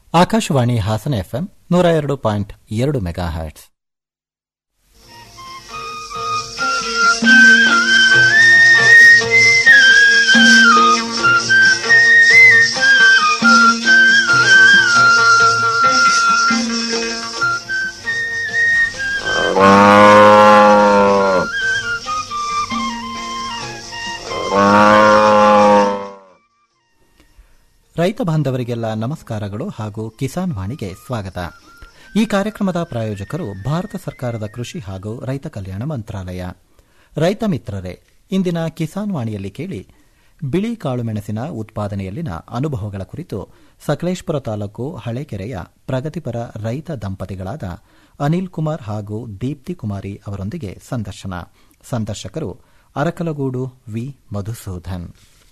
Akashvani Hassan FM ನೂರ ಎರಡು point ಎರಡು ಮೆಗಾ ಹರ್ಟ್ಸ್ ರೈತ ಬಾಂಧವರಿಗೆಲ್ಲ ನಮಸ್ಕಾರಗಳು ಹಾಗೂ ಕಿಸಾನ್ ವಾಣಿಗೆ ಸ್ವಾಗತ ಈ ಕಾರ್ಯಕ್ರಮದ ಪ್ರಾಯೋಜಕರು ಭಾರತ ಸರ್ಕಾರದ ಕೃಷಿ ಹಾಗೂ ರೈತ ಕಲ್ಯಾಣ ಮಂತ್ರಾಲಯ ರೈತ ಮಿತ್ರರೇ ಇಂದಿನ ಕಿಸಾನ್ ವಾಣಿಯಲ್ಲಿ ಕೇಳಿ ಬಿಳಿ ಕಾಳುಮೆಣಸಿನ ಉತ್ಪಾದನೆಯಲ್ಲಿನ ಅನುಭವಗಳ ಕುರಿತು ಸಕಲೇಶ್ಪುರ ತಾಲೂಕು ಹಳೇಕೆರೆಯ ಪ್ರಗತಿಪರ ರೈತ ದಂಪತಿಗಳಾದ ಅನಿಲ್ ಕುಮಾರ್ ಹಾಗೂ ದೀಪ್ತಿ ಕುಮಾರಿ ಅವರೊಂದಿಗೆ ಸಂದರ್ಶನ ಸಂದರ್ಶಕರು ಅರಕಲಗೂಡು ವಿ ಮಧುಸೂದನ್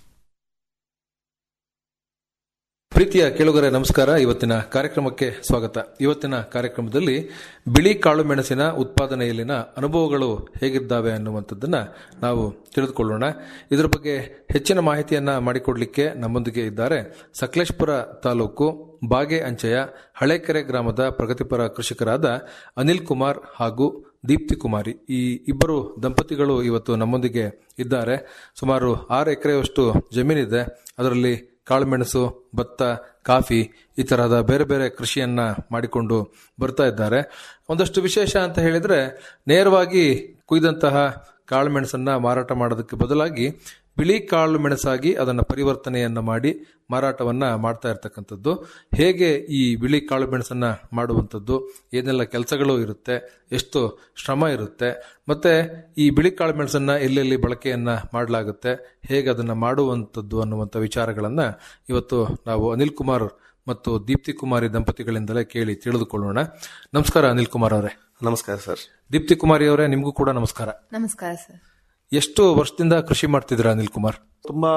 ಪ್ರೀತಿಯ ಕೇಳುಗರೆ ನಮಸ್ಕಾರ ಇವತ್ತಿನ ಕಾರ್ಯಕ್ರಮಕ್ಕೆ ಸ್ವಾಗತ ಇವತ್ತಿನ ಕಾರ್ಯಕ್ರಮದಲ್ಲಿ ಬಿಳಿ ಕಾಳು ಮೆಣಸಿನ ಉತ್ಪಾದನೆಯಲ್ಲಿನ ಅನುಭವಗಳು ಹೇಗಿದ್ದಾವೆ ಅನ್ನುವಂಥದ್ದನ್ನ ನಾವು ತಿಳಿದುಕೊಳ್ಳೋಣ ಇದರ ಬಗ್ಗೆ ಹೆಚ್ಚಿನ ಮಾಹಿತಿಯನ್ನ ಮಾಡಿಕೊಡ್ಲಿಕ್ಕೆ ನಮ್ಮೊಂದಿಗೆ ಇದ್ದಾರೆ ಸಕಲೇಶ್ಪುರ ತಾಲೂಕು ಬಾಗೆ ಅಂಚೆಯ ಹಳೇಕೆರೆ ಗ್ರಾಮದ ಪ್ರಗತಿಪರ ಕೃಷಿಕರಾದ ಅನಿಲ್ ಕುಮಾರ್ ಹಾಗೂ ದೀಪ್ತಿ ಕುಮಾರಿ ಈ ಇಬ್ಬರು ದಂಪತಿಗಳು ಇವತ್ತು ನಮ್ಮೊಂದಿಗೆ ಇದ್ದಾರೆ ಸುಮಾರು ಆರು ಎಕರೆಯಷ್ಟು ಜಮೀನಿದೆ ಅದರಲ್ಲಿ ಕಾಳುಮೆಣಸು ಭತ್ತ ಕಾಫಿ ಈ ತರಹದ ಬೇರೆ ಬೇರೆ ಕೃಷಿಯನ್ನ ಮಾಡಿಕೊಂಡು ಬರ್ತಾ ಇದ್ದಾರೆ ಒಂದಷ್ಟು ವಿಶೇಷ ಅಂತ ಹೇಳಿದ್ರೆ ನೇರವಾಗಿ ಕುಯ್ದಂತಹ ಕಾಳುಮೆಣಸನ್ನ ಮಾರಾಟ ಮಾಡೋದಕ್ಕೆ ಬದಲಾಗಿ ಬಿಳಿ ಕಾಳು ಮೆಣಸಾಗಿ ಅದನ್ನು ಪರಿವರ್ತನೆಯನ್ನ ಮಾಡಿ ಮಾರಾಟವನ್ನ ಮಾಡ್ತಾ ಇರ್ತಕ್ಕಂಥದ್ದು ಹೇಗೆ ಈ ಬಿಳಿ ಕಾಳು ಮೆಣಸನ್ನ ಮಾಡುವಂಥದ್ದು ಏನೆಲ್ಲ ಕೆಲಸಗಳು ಇರುತ್ತೆ ಎಷ್ಟು ಶ್ರಮ ಇರುತ್ತೆ ಮತ್ತೆ ಈ ಬಿಳಿ ಕಾಳು ಮೆಣಸನ್ನ ಎಲ್ಲೆಲ್ಲಿ ಬಳಕೆಯನ್ನ ಮಾಡಲಾಗುತ್ತೆ ಹೇಗೆ ಅದನ್ನ ಮಾಡುವಂಥದ್ದು ಅನ್ನುವಂಥ ವಿಚಾರಗಳನ್ನ ಇವತ್ತು ನಾವು ಅನಿಲ್ ಕುಮಾರ್ ಮತ್ತು ದೀಪ್ತಿ ಕುಮಾರಿ ದಂಪತಿಗಳಿಂದಲೇ ಕೇಳಿ ತಿಳಿದುಕೊಳ್ಳೋಣ ನಮಸ್ಕಾರ ಅನಿಲ್ ಕುಮಾರ್ ಅವರೇ ನಮಸ್ಕಾರ ಸರ್ ದೀಪ್ತಿ ಕುಮಾರಿ ಅವರೇ ನಿಮಗೂ ಕೂಡ ನಮಸ್ಕಾರ ನಮಸ್ಕಾರ ಸರ್ ಎಷ್ಟು ವರ್ಷದಿಂದ ಕೃಷಿ ಮಾಡ್ತಿದ್ದೀರಾ ಅನಿಲ್ ಕುಮಾರ್ ತುಂಬಾ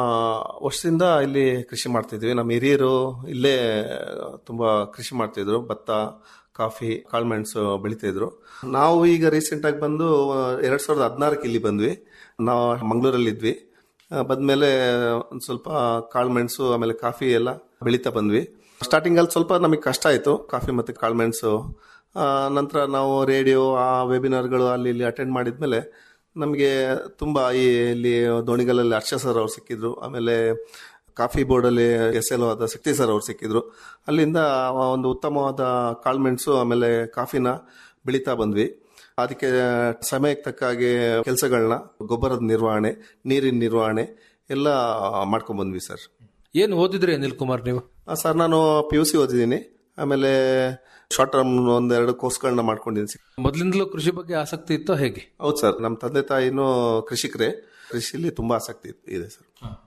ವರ್ಷದಿಂದ ಇಲ್ಲಿ ಕೃಷಿ ಮಾಡ್ತಿದ್ವಿ ನಮ್ಮ ಹಿರಿಯರು ಇಲ್ಲೇ ತುಂಬಾ ಕೃಷಿ ಮಾಡ್ತಿದ್ರು ಭತ್ತ ಕಾಫಿ ಕಾಳುಮೆಣಸು ಬೆಳಿತಿದ್ರು ನಾವು ಈಗ ರೀಸೆಂಟ್ ಆಗಿ ಬಂದು ಎರಡ್ ಸಾವಿರದ ಹದಿನಾರಕ್ಕೆ ಇಲ್ಲಿ ಬಂದ್ವಿ ನಾವು ಮಂಗಳೂರಲ್ಲಿ ಇದ್ವಿ ಆ, ಬಂದ್ಮೇಲೆ ಒಂದು ಸ್ವಲ್ಪ ಕಾಳುಮೆಣಸು ಆಮೇಲೆ ಕಾಫಿ ಎಲ್ಲ ಬೆಳೀತಾ ಬಂದ್ವಿ ಸ್ಟಾರ್ಟಿಂಗ್ ಅಲ್ಲಿ ಸ್ವಲ್ಪ ನಮಗೆ ಕಷ್ಟ ಆಯ್ತು ಕಾಫಿ ಮತ್ತೆ ಕಾಳುಮೆಣಸು ಆ, ನಂತರ ನಾವು ರೇಡಿಯೋ ಆ ವೆಬಿನಾರ್ಗಳು ಅಲ್ಲಿ ಇಲ್ಲಿ ಅಟೆಂಡ್ ಮಾಡಿದ್ಮೇಲೆ ನಮಗೆ ತುಂಬಾ ಈ ಇಲ್ಲಿ ದೋಣಿಗಲಲ್ಲಿ ಹರ್ಷ ಸರ್ ಅವ್ರು ಸಿಕ್ಕಿದ್ರು ಆಮೇಲೆ ಕಾಫಿ ಬೋರ್ಡಲ್ಲಿ ಎಸ್ ಎಲ್ ಆದ ಶಕ್ತಿ ಸರ್ ಅವ್ರು ಸಿಕ್ಕಿದ್ರು ಅಲ್ಲಿಂದ ಒಂದು ಉತ್ತಮವಾದ ಕಾಳ್ಮೆಣಸು ಆಮೇಲೆ ಕಾಫಿನ ಬೆಳೀತಾ ಬಂದ್ವಿ ಅದಕ್ಕೆ ಸಮಯಕ್ಕೆ ತಕ್ಕ ಹಾಗೆ ಕೆಲಸಗಳನ್ನ ಗೊಬ್ಬರದ ನಿರ್ವಹಣೆ ನೀರಿನ ನಿರ್ವಹಣೆ ಎಲ್ಲ ಮಾಡ್ಕೊಂಡ್ ಬಂದ್ವಿ ಸರ್ ಏನು ಓದಿದ್ರಿ ಅನಿಲ್ ಕುಮಾರ್ ನೀವು ಆ, ಸರ್ ನಾನು ಪಿ ಯು ಸಿ ಓದಿದ್ದೀನಿ ಆಮೇಲೆ ಶಾರ್ಟ್ ಟರ್ಮ್ ಒಂದೆರಡು ಕೋರ್ಸ್ಗಳನ್ನ ಮಾಡ್ಕೊಂಡಿದ್ದೀನಿ ಮೊದಲಿಂದಲೂ ಕೃಷಿ ಬಗ್ಗೆ ಆಸಕ್ತಿ ಇತ್ತೋ ಹೇಗೆ ಹೌದು ಸರ್ ನಮ್ಮ ತಂದೆ ತಾಯಿನೂ ಕೃಷಿಕರೇ ಕೃಷಿಲಿ ತುಂಬಾ ಆಸಕ್ತಿ ಇದೆ ಸರ್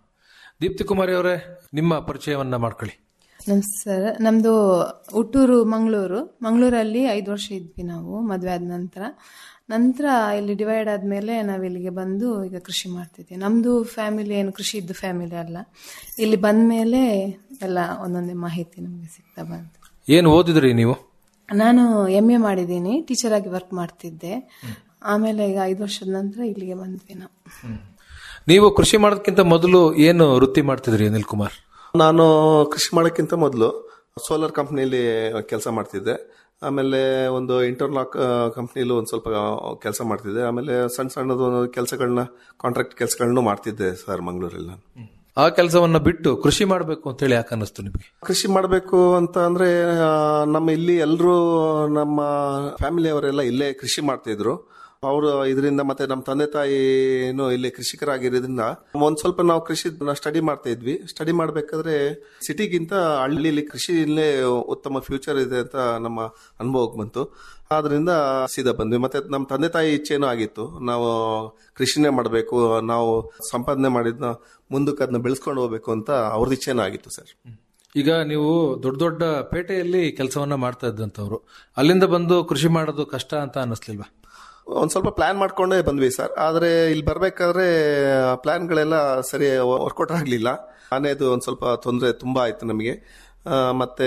ದೀಪ್ತಿ ಕುಮಾರಿ ಅವರೇ ನಿಮ್ಮ ಪರಿಚಯವನ್ನ ಮಾಡ್ಕೊಳ್ಳಿ ನಮಸ್ಕಾರ ನಮ್ದು ಹುಟ್ಟೂರು ಮಂಗಳೂರು ಮಂಗಳೂರಲ್ಲಿ ಐದು ವರ್ಷ ಇದ್ವಿ ನಾವು ಮದುವೆ ಆದ ನಂತರ ನಂತರ ಇಲ್ಲಿ ಡಿವೈಡ್ ಆದ್ಮೇಲೆ ನಾವು ಇಲ್ಲಿಗೆ ಬಂದು ಈಗ ಕೃಷಿ ಮಾಡ್ತಿದ್ವಿ ನಮ್ದು ಫ್ಯಾಮಿಲಿ ಏನು ಕೃಷಿ ಇದ್ದು ಫ್ಯಾಮಿಲಿ ಅಲ್ಲ ಇಲ್ಲಿ ಬಂದ್ಮೇಲೆ ಎಲ್ಲ ಒಂದೊಂದೇ ಮಾಹಿತಿ ನಮಗೆ ಸಿಗ್ತಾ ಬಂತು ಏನು ಓದಿದ್ರಿ ನೀವು ನಾನು ಎಂ ಎ ಮಾಡಿದ್ದೀನಿ ಟೀಚರ್ ಆಗಿ ವರ್ಕ್ ಮಾಡ್ತಿದ್ದೆ ಆಮೇಲೆ ಈಗ ಐದು ವರ್ಷದ ನಂತರ ಇಲ್ಲಿಗೆ ಬಂದ್ವಿ ನಾವು ನೀವು ಕೃಷಿ ಮಾಡೋದಕ್ಕಿಂತ ಮೊದಲು ಏನು ವೃತ್ತಿ ಮಾಡ್ತಿದ್ರಿ ಅನಿಲ್ ಕುಮಾರ್ ನಾನು ಕೃಷಿ ಮಾಡೋಕ್ಕಿಂತ ಮೊದಲು ಸೋಲಾರ್ ಕಂಪ್ನಿಯಲ್ಲಿ ಕೆಲಸ ಮಾಡ್ತಿದ್ದೆ ಆಮೇಲೆ ಒಂದು ಇಂಟರ್ಲಾಕ್ ಕಂಪ್ನಿಲೂ ಒಂದು ಸ್ವಲ್ಪ ಕೆಲಸ ಮಾಡ್ತಿದ್ದೆ ಆಮೇಲೆ ಸಣ್ಣ ಸಣ್ಣದು ಕೆಲಸಗಳನ್ನ ಕಾಂಟ್ರಾಕ್ಟ್ ಕೆಲಸಗಳನ್ನೂ ಮಾಡ್ತಿದ್ದೆ ಸರ್ ಮಂಗಳೂರಲ್ಲಿ ನಾನು ಆ ಕೆಲಸವನ್ನ ಬಿಟ್ಟು ಕೃಷಿ ಮಾಡಬೇಕು ಅಂತ ಹೇಳಿ ಯಾಕೆ ಅನ್ನಿಸ್ತು ನಿಮಗೆ ಕೃಷಿ ಮಾಡಬೇಕು ಅಂತ ಅಂದ್ರೆ ಆ, ನಮ್ಮ ಇಲ್ಲಿ ಎಲ್ಲರೂ ನಮ್ಮ ಫ್ಯಾಮಿಲಿ ಅವರೆಲ್ಲ ಇಲ್ಲೇ ಕೃಷಿ ಮಾಡ್ತಿದ್ರು ಅವರು ಇದರಿಂದ ಮತ್ತೆ ನಮ್ಮ ತಂದೆ ತಾಯಿನೂ ಇಲ್ಲಿ ಕೃಷಿಕರಾಗಿರೋದ್ರಿಂದ ಒಂದ್ ಸ್ವಲ್ಪ ನಾವು ಕೃಷಿ ಸ್ಟಡಿ ಮಾಡ್ತಾ ಇದ್ವಿ ಸ್ಟಡಿ ಮಾಡ್ಬೇಕಾದ್ರೆ ಸಿಟಿಗಿಂತ ಹಳ್ಳಿಲಿ ಕೃಷಿ ಇಲ್ಲೇ ಉತ್ತಮ ಫ್ಯೂಚರ್ ಇದೆ ಅಂತ ನಮ್ಮ ಅನುಭವಕ್ಕೆ ಬಂತು ಆದ್ರಿಂದ ಸೀದಾ ಬಂದ್ವಿ ಮತ್ತೆ ನಮ್ಮ ತಂದೆ ತಾಯಿ ಇಚ್ಛೆನೂ ಆಗಿತ್ತು ನಾವು ಕೃಷಿನೇ ಮಾಡಬೇಕು ನಾವು ಸಂಪಾದನೆ ಮಾಡಿದ್ನ ಮುಂದಕ್ಕೆ ಅದನ್ನ ಬೆಳೆಸ್ಕೊಂಡು ಹೋಗ್ಬೇಕು ಅಂತ ಅವ್ರದ್ದು ಇಚ್ಛೆನೂ ಆಗಿತ್ತು ಸರ್ ಈಗ ನೀವು ದೊಡ್ಡ ದೊಡ್ಡ ಪೇಟೆಯಲ್ಲಿ ಕೆಲಸವನ್ನ ಮಾಡ್ತಾ ಇದ್ದಂತವ್ರು ಅಲ್ಲಿಂದ ಬಂದು ಕೃಷಿ ಮಾಡೋದು ಕಷ್ಟ ಅಂತ ಅನ್ನಿಸ್ಲಿಲ್ವಾ ಒಂದ್ ಸ್ವಲ್ಪ ಪ್ಲಾನ್ ಮಾಡ್ಕೊಂಡೇ ಬಂದ್ವಿ ಸರ್ ಆದ್ರೆ ಇಲ್ಲಿ ಬರ್ಬೇಕಾದ್ರೆ ಪ್ಲಾನ್ಗಳೆಲ್ಲ ಸರಿ ವರ್ಕೌಟ್ ಆಗ್ಲಿಲ್ಲ ಆನೆದು ಒಂದ್ ಸ್ವಲ್ಪ ತೊಂದರೆ ತುಂಬಾ ಆಯ್ತು ನಮಗೆ ಆ, ಮತ್ತೆ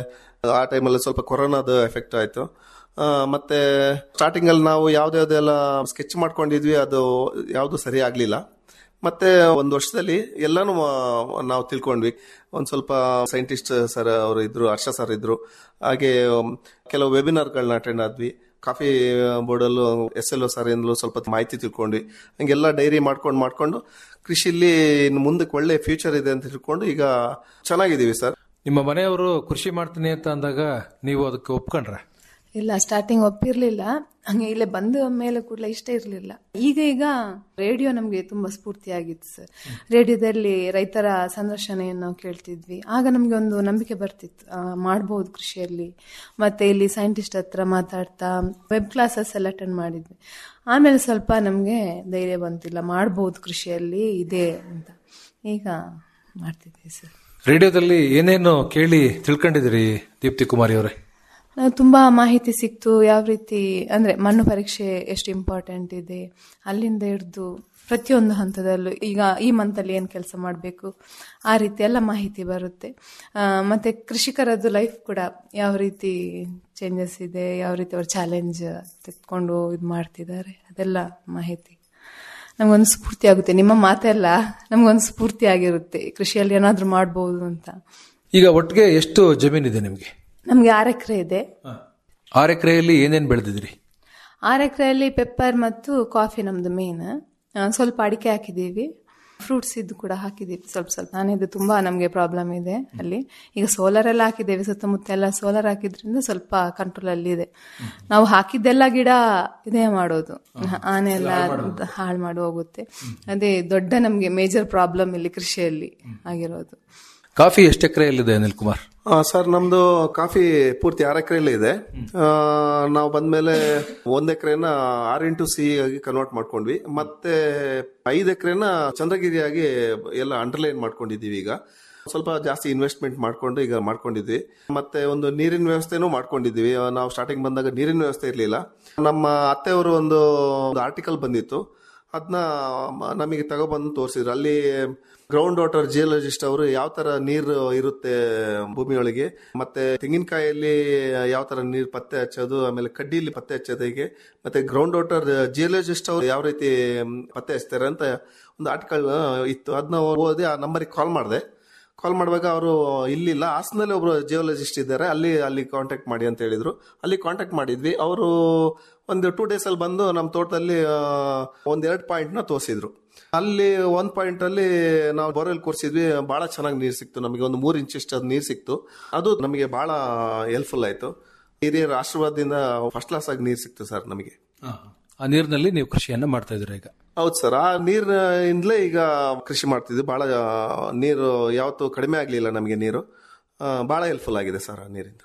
ಆ ಟೈಮಲ್ಲಿ ಸ್ವಲ್ಪ ಕೊರೋನಾದ ಎಫೆಕ್ಟ್ ಆಯ್ತು ಆ, ಮತ್ತೆ ಸ್ಟಾರ್ಟಿಂಗ್ ಅಲ್ಲಿ ನಾವು ಯಾವ್ದ್ಯಾವ್ದೆಲ್ಲ ಸ್ಕೆಚ್ ಮಾಡ್ಕೊಂಡಿದ್ವಿ ಅದು ಯಾವ್ದು ಸರಿ ಆಗ್ಲಿಲ್ಲ ಮತ್ತೆ ಒಂದು ವರ್ಷದಲ್ಲಿ ಎಲ್ಲಾನು ಆ, ನಾವು ತಿಳ್ಕೊಂಡ್ವಿ ಒಂದ್ ಸ್ವಲ್ಪ ಸೈಂಟಿಸ್ಟ್ ಸರ್ ಅವರು ಇದ್ರು ಹರ್ಷ ಸರ್ ಇದ್ರು ಹಾಗೆ ಉಮ್, ಕೆಲವು ವೆಬಿನಾರ್ಗಳನ್ನ ಅಟೆಂಡ್ ಆದ್ವಿ ಕಾಫಿ ಬೋರ್ಡಲ್ಲೂ ಎಸ್ ಎಲ್ ಒ ಸರ್ ಇಂದಲೂ ಸ್ವಲ್ಪ ಮಾಹಿತಿ ತಿಳ್ಕೊಂಡ್ವಿ ಹಂಗೆಲ್ಲ ಡೈರಿ ಮಾಡ್ಕೊಂಡು ಮಾಡ್ಕೊಂಡು ಕೃಷಿಲಿ ಇನ್ನು ಮುಂದಕ್ಕೆ ಒಳ್ಳೆ ಫ್ಯೂಚರ್ ಇದೆ ಅಂತ ತಿಳ್ಕೊಂಡು ಈಗ ಚೆನ್ನಾಗಿದ್ದೀವಿ ಸರ್ ನಿಮ್ಮ ಮನೆಯವರು ಕೃಷಿ ಮಾಡ್ತೀನಿ ಅಂತ ಅಂದಾಗ ನೀವು ಅದಕ್ಕೆ ಒಪ್ಕೊಂಡ್ರೆ ಇಲ್ಲ ಸ್ಟಾರ್ಟಿಂಗ್ ಒಪ್ಪಿರ್ಲಿಲ್ಲ ಹಂಗೆ ಇಲ್ಲೇ ಬಂದ ಮೇಲೆ ಕೂಡಲೇ ಇಷ್ಟ ಇರಲಿಲ್ಲ ಈಗ ಈಗ ರೇಡಿಯೋ ನಮಗೆ ತುಂಬಾ ಸ್ಫೂರ್ತಿಯಾಗಿತ್ತು ಸರ್ ರೇಡಿಯೋದಲ್ಲಿ ರೈತರ ಸಂದರ್ಶನೆಯನ್ನು ನಾವು ಕೇಳ್ತಿದ್ವಿ ಆಗ ನಮಗೆ ಒಂದು ನಂಬಿಕೆ ಬರ್ತಿತ್ತು ಆ, ಮಾಡ್ಬೋದು ಕೃಷಿಯಲ್ಲಿ ಮತ್ತೆ ಇಲ್ಲಿ ಸೈಂಟಿಸ್ಟ್ ಹತ್ರ ಮಾತಾಡ್ತಾ ವೆಬ್ ಕ್ಲಾಸಸ್ ಎಲ್ಲ ಅಟೆಂಡ್ ಮಾಡಿದ್ವಿ ಆಮೇಲೆ ಸ್ವಲ್ಪ ನಮಗೆ ಧೈರ್ಯ ಬಂತಿಲ್ಲ ಮಾಡ್ಬೋದು ಕೃಷಿಯಲ್ಲಿ ಇದೆ ಅಂತ ಈಗ ಮಾಡ್ತಿದ್ವಿ ಸರ್ ರೇಡಿಯೋದಲ್ಲಿ ಏನೇನು ಕೇಳಿ ತಿಳ್ಕೊಂಡಿದ್ದೀರಿ ದೀಪ್ತಿ ಕುಮಾರಿ ಅವರೇ ನಾವು ತುಂಬಾ ಮಾಹಿತಿ ಸಿಕ್ತು ಯಾವ ರೀತಿ ಅಂದ್ರೆ ಮಣ್ಣು ಪರೀಕ್ಷೆ ಎಷ್ಟು ಇಂಪಾರ್ಟೆಂಟ್ ಇದೆ ಅಲ್ಲಿಂದ ಹಿಡಿದು ಪ್ರತಿಯೊಂದು ಹಂತದಲ್ಲೂ ಈಗ ಈ ಮಂತಲ್ಲಿ ಏನು ಕೆಲಸ ಮಾಡಬೇಕು ಆ ರೀತಿ ಎಲ್ಲ ಮಾಹಿತಿ ಬರುತ್ತೆ ಆ, ಮತ್ತೆ ಕೃಷಿಕರದ್ದು ಲೈಫ್ ಕೂಡ ಯಾವ ರೀತಿ ಚೇಂಜಸ್ ಇದೆ ಯಾವ ರೀತಿ ಅವ್ರ ಚಾಲೆಂಜ್ ತೆಗೆದುಕೊಂಡು ಇದು ಮಾಡ್ತಿದ್ದಾರೆ ಅದೆಲ್ಲ ಮಾಹಿತಿ ನಮಗೊಂದು ಸ್ಫೂರ್ತಿ ಆಗುತ್ತೆ ನಿಮ್ಮ ಮಾತೆಲ್ಲ ನಮಗೊಂದು ಸ್ಫೂರ್ತಿ ಆಗಿರುತ್ತೆ ಕೃಷಿಯಲ್ಲಿ ಏನಾದರೂ ಮಾಡ್ಬೋದು ಅಂತ ಈಗ ಒಟ್ಟಿಗೆ ಎಷ್ಟು ಜಮೀನಿದೆ ನಿಮಗೆ ನಮಗೆ ಆರು ಎಕರೆ ಇದೆ ಆರು ಎಕರೆಯಲ್ಲಿ ಏನೇನು ಬೆಳೆದಿದ್ರಿ ಆರು ಎಕರೆಯಲ್ಲಿ ಪೆಪ್ಪರ್ ಮತ್ತು ಕಾಫಿ ನಮ್ದು ಮೇನ್ ಸ್ವಲ್ಪ ಅಡಿಕೆ ಹಾಕಿದ್ದೀವಿ ಫ್ರೂಟ್ಸ್ ಇದ್ದು ಕೂಡ ಹಾಕಿದ್ದೀವಿ ಸ್ವಲ್ಪ ಸ್ವಲ್ಪ ನಾನಿದು ತುಂಬಾ ನಮಗೆ ಪ್ರಾಬ್ಲಮ್ ಇದೆ ಅಲ್ಲಿ ಈಗ ಸೋಲಾರ್ ಎಲ್ಲ ಹಾಕಿದ್ದೇವೆ ಸುತ್ತಮುತ್ತ ಎಲ್ಲ ಸೋಲಾರ್ ಹಾಕಿದ್ರಿಂದ ಸ್ವಲ್ಪ ಕಂಟ್ರೋಲ್ ಅಲ್ಲಿ ಇದೆ ನಾವು ಹಾಕಿದ್ದೆಲ್ಲ ಗಿಡ ಇದೇ ಮಾಡೋದು ಆನೆ ಎಲ್ಲ ಹಾಳು ಮಾಡಿ ಹೋಗುತ್ತೆ ಅದೇ ದೊಡ್ಡ ನಮಗೆ ಮೇಜರ್ ಪ್ರಾಬ್ಲಮ್ ಇಲ್ಲಿ ಕೃಷಿಯಲ್ಲಿ ಆಗಿರೋದು ಕಾಫಿ ಎಷ್ಟು ಎಕರೆಯಲ್ಲಿದೆ ಅನಿಲ್ ಕುಮಾರ್ ಆ, ಸರ್ ನಮ್ದು ಕಾಫಿ ಪೂರ್ತಿ ಆರು ಎಕರೆಯಲ್ಲಿ ಇದೆ ಆ, ನಾವು ಬಂದ್ಮೇಲೆ ಒಂದ್ ಎಕರೆನ ಆರ್ ಇಂಟು ಸಿ ಆಗಿ ಕನ್ವರ್ಟ್ ಮಾಡ್ಕೊಂಡ್ವಿ ಮತ್ತೆ ಐದು ಎಕರೆನ ಚಂದ್ರಗಿರಿಯಾಗಿ ಎಲ್ಲ ಅಂಡರ್ಲೈನ್ ಮಾಡ್ಕೊಂಡಿದೀವಿ ಈಗ ಸ್ವಲ್ಪ ಜಾಸ್ತಿ ಇನ್ವೆಸ್ಟ್ಮೆಂಟ್ ಮಾಡ್ಕೊಂಡು ಈಗ ಮಾಡ್ಕೊಂಡಿದ್ವಿ ಮತ್ತೆ ಒಂದು ನೀರಿನ ವ್ಯವಸ್ಥೆನೂ ಮಾಡ್ಕೊಂಡಿದ್ವಿ ಆ, ನಾವು ಸ್ಟಾರ್ಟಿಂಗ್ ಬಂದಾಗ ನೀರಿನ ವ್ಯವಸ್ಥೆ ಇರಲಿಲ್ಲ ನಮ್ಮ ಅತ್ತೆಯವರು ಒಂದು ಆರ್ಟಿಕಲ್ ಬಂದಿತ್ತು ಅದನ್ನ ನಮಗೆ ತಗೊಬಂದು ತೋರಿಸಿದ್ರು ಅಲ್ಲಿ ಗ್ರೌಂಡ್ ವಾಟರ್ ಜಿಯೋಲಜಿಸ್ಟ್ ಅವರು ಯಾವ ತರ ನೀರು ಇರುತ್ತೆ ಭೂಮಿಯೊಳಗೆ ಮತ್ತೆ ತೆಂಗಿನಕಾಯಲ್ಲಿ ಯಾವ ತರ ನೀರು ಪತ್ತೆ ಹಚ್ಚೋದು ಆಮೇಲೆ ಕಡ್ಡಿಲಿ ಪತ್ತೆ ಹಚ್ಚೋದು ಹೇಗೆ ಮತ್ತೆ ಗ್ರೌಂಡ್ ವಾಟರ್ ಜಿಯೋಲಜಿಸ್ಟ್ ಅವರು ಯಾವ ರೀತಿ ಪತ್ತೆ ಹಚ್ತಾರೆ ಅಂತ ಒಂದು ಆರ್ಟಿಕಲ್ ಇತ್ತು ಅದನ್ನ ಓದಿ ಆ ನಂಬರಿಗೆ ಕಾಲ್ ಮಾಡಿದೆ ಕಾಲ್ ಮಾಡುವಾಗ ಅವರು ಇಲ್ಲಿಲ್ಲ ಹಾಸನಲ್ಲಿ ಒಬ್ರು ಜಿಯೋಲಜಿಸ್ಟ್ ಇದ್ದಾರೆ ಅಲ್ಲಿ ಅಲ್ಲಿ ಕಾಂಟ್ಯಾಕ್ಟ್ ಮಾಡಿ ಅಂತ ಹೇಳಿದ್ರು ಅಲ್ಲಿ ಕಾಂಟ್ಯಾಕ್ಟ್ ಮಾಡಿದ್ವಿ ಅವರು ಒಂದು ಟೂ ಡೇಸ್ ಅಲ್ಲಿ ಬಂದು ನಮ್ಮ ತೋಟದಲ್ಲಿ ಆ, ಒಂದ್ ಎರಡು ಪಾಯಿಂಟ್ ನ ತೋರಿಸಿದ್ರು ಅಲ್ಲಿ ಒಂದ್ ಪಾಯಿಂಟ್ ಅಲ್ಲಿ ನಾವು ಬೋರ್ವೆಲ್ ಕೂರಿಸಿದ್ವಿ ಬಹಳ ಚೆನ್ನಾಗಿ ನೀರು ಸಿಕ್ತು ನಮಗೆ ಒಂದು ಮೂರ್ ಇಂಚ್ ಅಷ್ಟು ನೀರು ಸಿಕ್ತು ಅದು ನಮಗೆ ಬಹಳ ಹೆಲ್ಪ್ಫುಲ್ ಆಯ್ತು ಹಿರಿಯರ ಆಶೀರ್ವಾದದಿಂದ ಫಸ್ಟ್ ಕ್ಲಾಸ್ ಆಗಿ ನೀರು ಸಿಕ್ತು ಸರ್ ನಮಗೆ ಆ ನೀರಿನಲ್ಲಿ ನೀವು ಕೃಷಿಯನ್ನ ಮಾಡ್ತಾ ಇದ್ದೀರಾ ಈಗ ಹೌದು ಸರ್ ಆ ನೀರಿನಿಂದಲೇ ಈಗ ಕೃಷಿ ಮಾಡ್ತಿದ್ವಿ ಬಹಳ ನೀರು ಯಾವತ್ತೂ ಕಡಿಮೆ ಆಗಲಿಲ್ಲ ನಮಗೆ ನೀರು ಆ, ಬಹಳ ಹೆಲ್ಪ್ಫುಲ್ ಆಗಿದೆ ಸರ್ ಆ ನೀರಿಂದ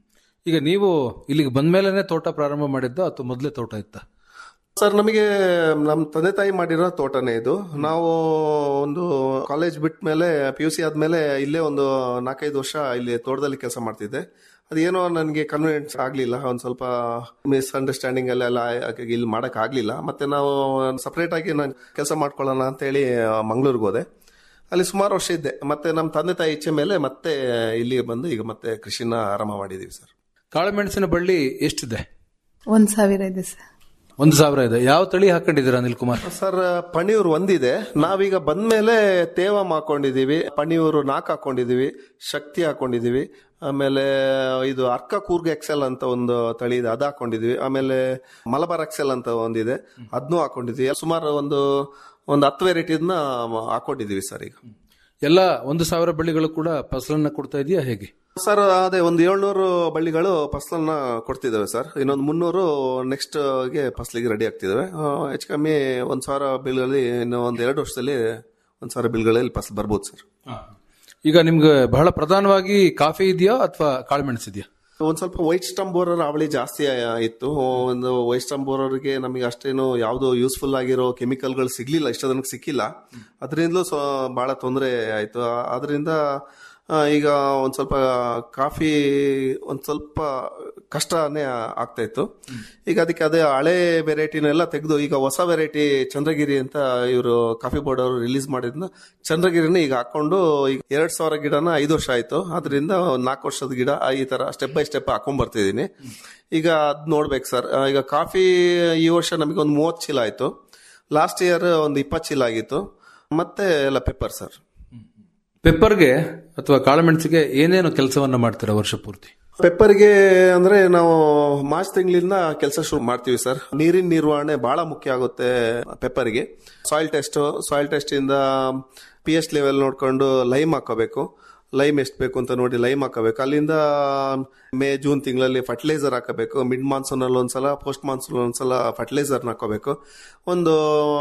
ಈಗ ನೀವು ಇಲ್ಲಿಗೆ ಬಂದ್ಮೇಲೆನೆ ತೋಟ ಪ್ರಾರಂಭ ಮಾಡಿದ್ದ ಅಥವಾ ಮೊದಲೇ ತೋಟ ಇತ್ತ ಸರ್ ನಮಗೆ ನಮ್ಮ ತಂದೆ ತಾಯಿ ಮಾಡಿರೋ ತೋಟನೇ ಇದು ನಾವು ಒಂದು ಕಾಲೇಜ್ ಬಿಟ್ಟ ಮೇಲೆ ಪಿ ಯು ಸಿ ಆದ್ಮೇಲೆ ಇಲ್ಲೇ ಒಂದು ನಾಲ್ಕೈದು ವರ್ಷ ಇಲ್ಲಿ ತೋಟದಲ್ಲಿ ಕೆಲಸ ಮಾಡ್ತಿದ್ದೆ ಅದೇನೋ ನನಗೆ ಕನ್ವಿನೆನ್ಸ್ ಆಗ್ಲಿಲ್ಲ ಒಂದ್ ಸ್ವಲ್ಪ ಮಿಸ್ಅಂಡರ್ಸ್ಟ್ಯಾಂಡಿಂಗ್ ಅಲ್ಲೆಲ್ಲ ಆಗಿ ಇಲ್ಲಿ ಮಾಡಕ್ ಆಗ್ಲಿಲ್ಲ ಮತ್ತೆ ನಾವು ಸಪರೇಟ್ ಆಗಿ ನಾನು ಕೆಲಸ ಮಾಡ್ಕೊಳ್ಳೋಣ ಅಂತ ಹೇಳಿ ಮಂಗಳೂರಿಗೆ ಹೋದೆ ಅಲ್ಲಿ ಸುಮಾರು ವರ್ಷ ಇದ್ದೆ ಮತ್ತೆ ನಮ್ಮ ತಂದೆ ತಾಯಿ ಇಚ್ಛೆ ಮೇಲೆ ಮತ್ತೆ ಇಲ್ಲಿಗೆ ಬಂದು ಈಗ ಮತ್ತೆ ಕೃಷಿನ ಆರಂಭ ಮಾಡಿದೀವಿ ಸರ್ ಕಾಳುಮೆಣಸಿನ ಬಳ್ಳಿ ಎಷ್ಟಿದೆ ಒಂದ್ ಸಾವಿರ ಇದೆ ಸರ್ ಒಂದು ಸಾವಿರ ಇದೆ ಯಾವ ತಳಿ ಹಾಕೊಂಡಿದ್ದೀರಾ ಅನಿಲ್ ಕುಮಾರ್ ಸರ್ ಪಣಿಯೂರು ಒಂದಿದೆ ನಾವೀಗ ಬಂದ್ಮೇಲೆ ತೇವ ಹಾಕೊಂಡಿದೀವಿ ಪಣಿಯೂರು ನಾಲ್ಕು ಹಾಕೊಂಡಿದೀವಿ ಶಕ್ತಿ ಹಾಕೊಂಡಿದೀವಿ ಆಮೇಲೆ ಇದು ಅರ್ಕ ಕೂರ್ಗ್ ಎಕ್ಸೆಲ್ ಅಂತ ಒಂದು ತಳಿ ಇದೆ ಅದು ಹಾಕೊಂಡಿದೀವಿ ಆಮೇಲೆ ಮಲಬಾರ್ ಎಕ್ಸೆಲ್ ಅಂತ ಒಂದಿದೆ ಅದನ್ನೂ ಹಾಕೊಂಡಿದೀವಿ ಸುಮಾರು ಒಂದು ಒಂದು ಹತ್ತು ವೆರೈಟಿನ ಹಾಕೊಂಡಿದೀವಿ ಸರ್ ಈಗ ಎಲ್ಲ ಒಂದು ಸಾವಿರ ಬಳ್ಳಿಗಳು ಕೂಡ ಫಸಲನ್ನ ಕೊಡ್ತಾ ಇದೆಯಾ ಹೇಗೆ ಸರ್ ಅದೇ ಒಂದು ಏಳ್ನೂರು ಬಳ್ಳಿಗಳು ಫಸಲನ್ನ ಕೊಡ್ತಿದ್ದಾವೆ ಸರ್ ಇನ್ನೊಂದು ಮುನ್ನೂರು ನೆಕ್ಸ್ಟ್ ಗೆ ಫಸಲಿಗೆ ರೆಡಿ ಆಗ್ತಿದಾವೆ ಆ, ಹೆಚ್ಚು ಕಮ್ಮಿ ಒಂದ್ ಸಾವಿರ ಬಿಲ್ಗಳಲ್ಲಿ ಇನ್ನು ಒಂದ್ ಎರಡು ವರ್ಷದಲ್ಲಿ ಒಂದ್ ಸಾವಿರ ಬಿಲ್ಗಳಲ್ಲಿ ಫಸಲ್ ಬರ್ಬೋದು ಸರ್ ಈಗ ನಿಮ್ಗೆ ಬಹಳ ಪ್ರಧಾನವಾಗಿ ಕಾಫಿ ಇದೆಯಾ ಅಥವಾ ಕಾಳುಮೆಣಸು ಇದೆಯಾ ಒಂದ್ ಸ್ವಲ್ಪ ವೈಟ್ ಸ್ಟಂಪ್ ಬೋರರ್ ಅವಳಿ ಜಾಸ್ತಿ ಆ- ಇತ್ತು ಒಂದು ವೈಟ್ ಸ್ಟಂಪ್ ಬೋರರ್ಗೆ ನಮಗೆ ಅಷ್ಟೇನು ಯಾವ್ದು ಯೂಸ್ಫುಲ್ ಆಗಿರೋ ಕೆಮಿಕಲ್ಗಳು ಸಿಗ್ಲಿಲ್ಲ ಇಷ್ಟದನಕ್ಕೆ ಸಿಕ್ಕಿಲ್ಲ ಅದರಿಂದಲೂ ಸ್ವ ಬಹಳ ತೊಂದರೆ ಆಯ್ತು ಅದರಿಂದ ಈಗ ಒಂದ್ ಸ್ವಲ್ಪ ಕಾಫಿ ಒಂದ್ ಸ್ವಲ್ಪ ಕಷ್ಟನೇ ಆಗ್ತಾ ಇತ್ತು ಈಗ ಅದಕ್ಕೆ ಅದೇ ಹಳೆ ವೆರೈಟಿನೆಲ್ಲ ತೆಗೆದು ಈಗ ಹೊಸ ವೆರೈಟಿ ಚಂದ್ರಗಿರಿ ಅಂತ ಇವರು ಕಾಫಿ ಬೋರ್ಡ್ ಅವರು ರಿಲೀಸ್ ಮಾಡಿದ್ನ ಚಂದ್ರಗಿರಿನ ಈಗ ಹಾಕೊಂಡು ಈಗ ಎರಡ್ ಸಾವಿರ ಗಿಡನ ಐದು ವರ್ಷ ಆಯ್ತು ಅದರಿಂದ ಒಂದ್ ನಾಲ್ಕು ವರ್ಷದ ಗಿಡ ಈ ತರ ಸ್ಟೆಪ್ ಬೈ ಸ್ಟೆಪ್ ಹಾಕೊಂಡ್ ಬರ್ತಿದೀನಿ ಈಗ ಅದ್ ನೋಡ್ಬೇಕು ಸರ್ ಈಗ ಕಾಫಿ ಈ ವರ್ಷ ನಮಗೆ ಒಂದು ಮೂವತ್ತು ಚೀಲ ಆಯ್ತು ಲಾಸ್ಟ್ ಇಯರ್ ಒಂದು ಇಪ್ಪತ್ತು ಚೀಲ ಆಗಿತ್ತು ಮತ್ತೆ ಎಲ್ಲ ಪೆಪ್ಪರ್ ಸರ್ ಪೆಪ್ಪರ್ಗೆ ಅಥವಾ ಕಾಳುಮೆಣಸಿಗೆ ಏನೇನು ಕೆಲಸವನ್ನ ಮಾಡ್ತೀರಾ ವರ್ಷ ಪೂರ್ತಿ ಪೆಪ್ಪರ್ಗೆ ಅಂದ್ರೆ ನಾವು ಮಾರ್ಚ್ ತಿಂಗಳಿಂದ ಕೆಲಸ ಶುರು ಮಾಡ್ತೀವಿ ಸರ್ ನೀರಿನ ನಿರ್ವಹಣೆ ಬಹಳ ಮುಖ್ಯ ಆಗುತ್ತೆ ಪೆಪ್ಪರ್ಗೆ ಸಾಯಿಲ್ ಟೆಸ್ಟ್ ಸಾಯಿಲ್ ಟೆಸ್ಟ್ ಇಂದ ಪಿ ಎಚ್ ಲೆವೆಲ್ ನೋಡ್ಕೊಂಡು ಲೈಮ್ ಹಾಕೋಬೇಕು ಲೈಮ್ ಎಷ್ಟು ಬೇಕು ಅಂತ ನೋಡಿ ಲೈಮ್ ಹಾಕಬೇಕು ಅಲ್ಲಿಂದ ಮೇ ಜೂನ್ ತಿಂಗಳಲ್ಲಿ ಫರ್ಟಿಲೈಸರ್ ಹಾಕಬೇಕು ಮಿಡ್ ಮಾನ್ಸೂನ್ ಅಲ್ಲಿ ಒಂದ್ಸಲ ಪೋಸ್ಟ್ ಮಾನ್ಸೂನ್ ಒಂದ್ಸಲ ಫರ್ಟಿಲೈಸರ್ ಹಾಕೋಬೇಕು ಒಂದು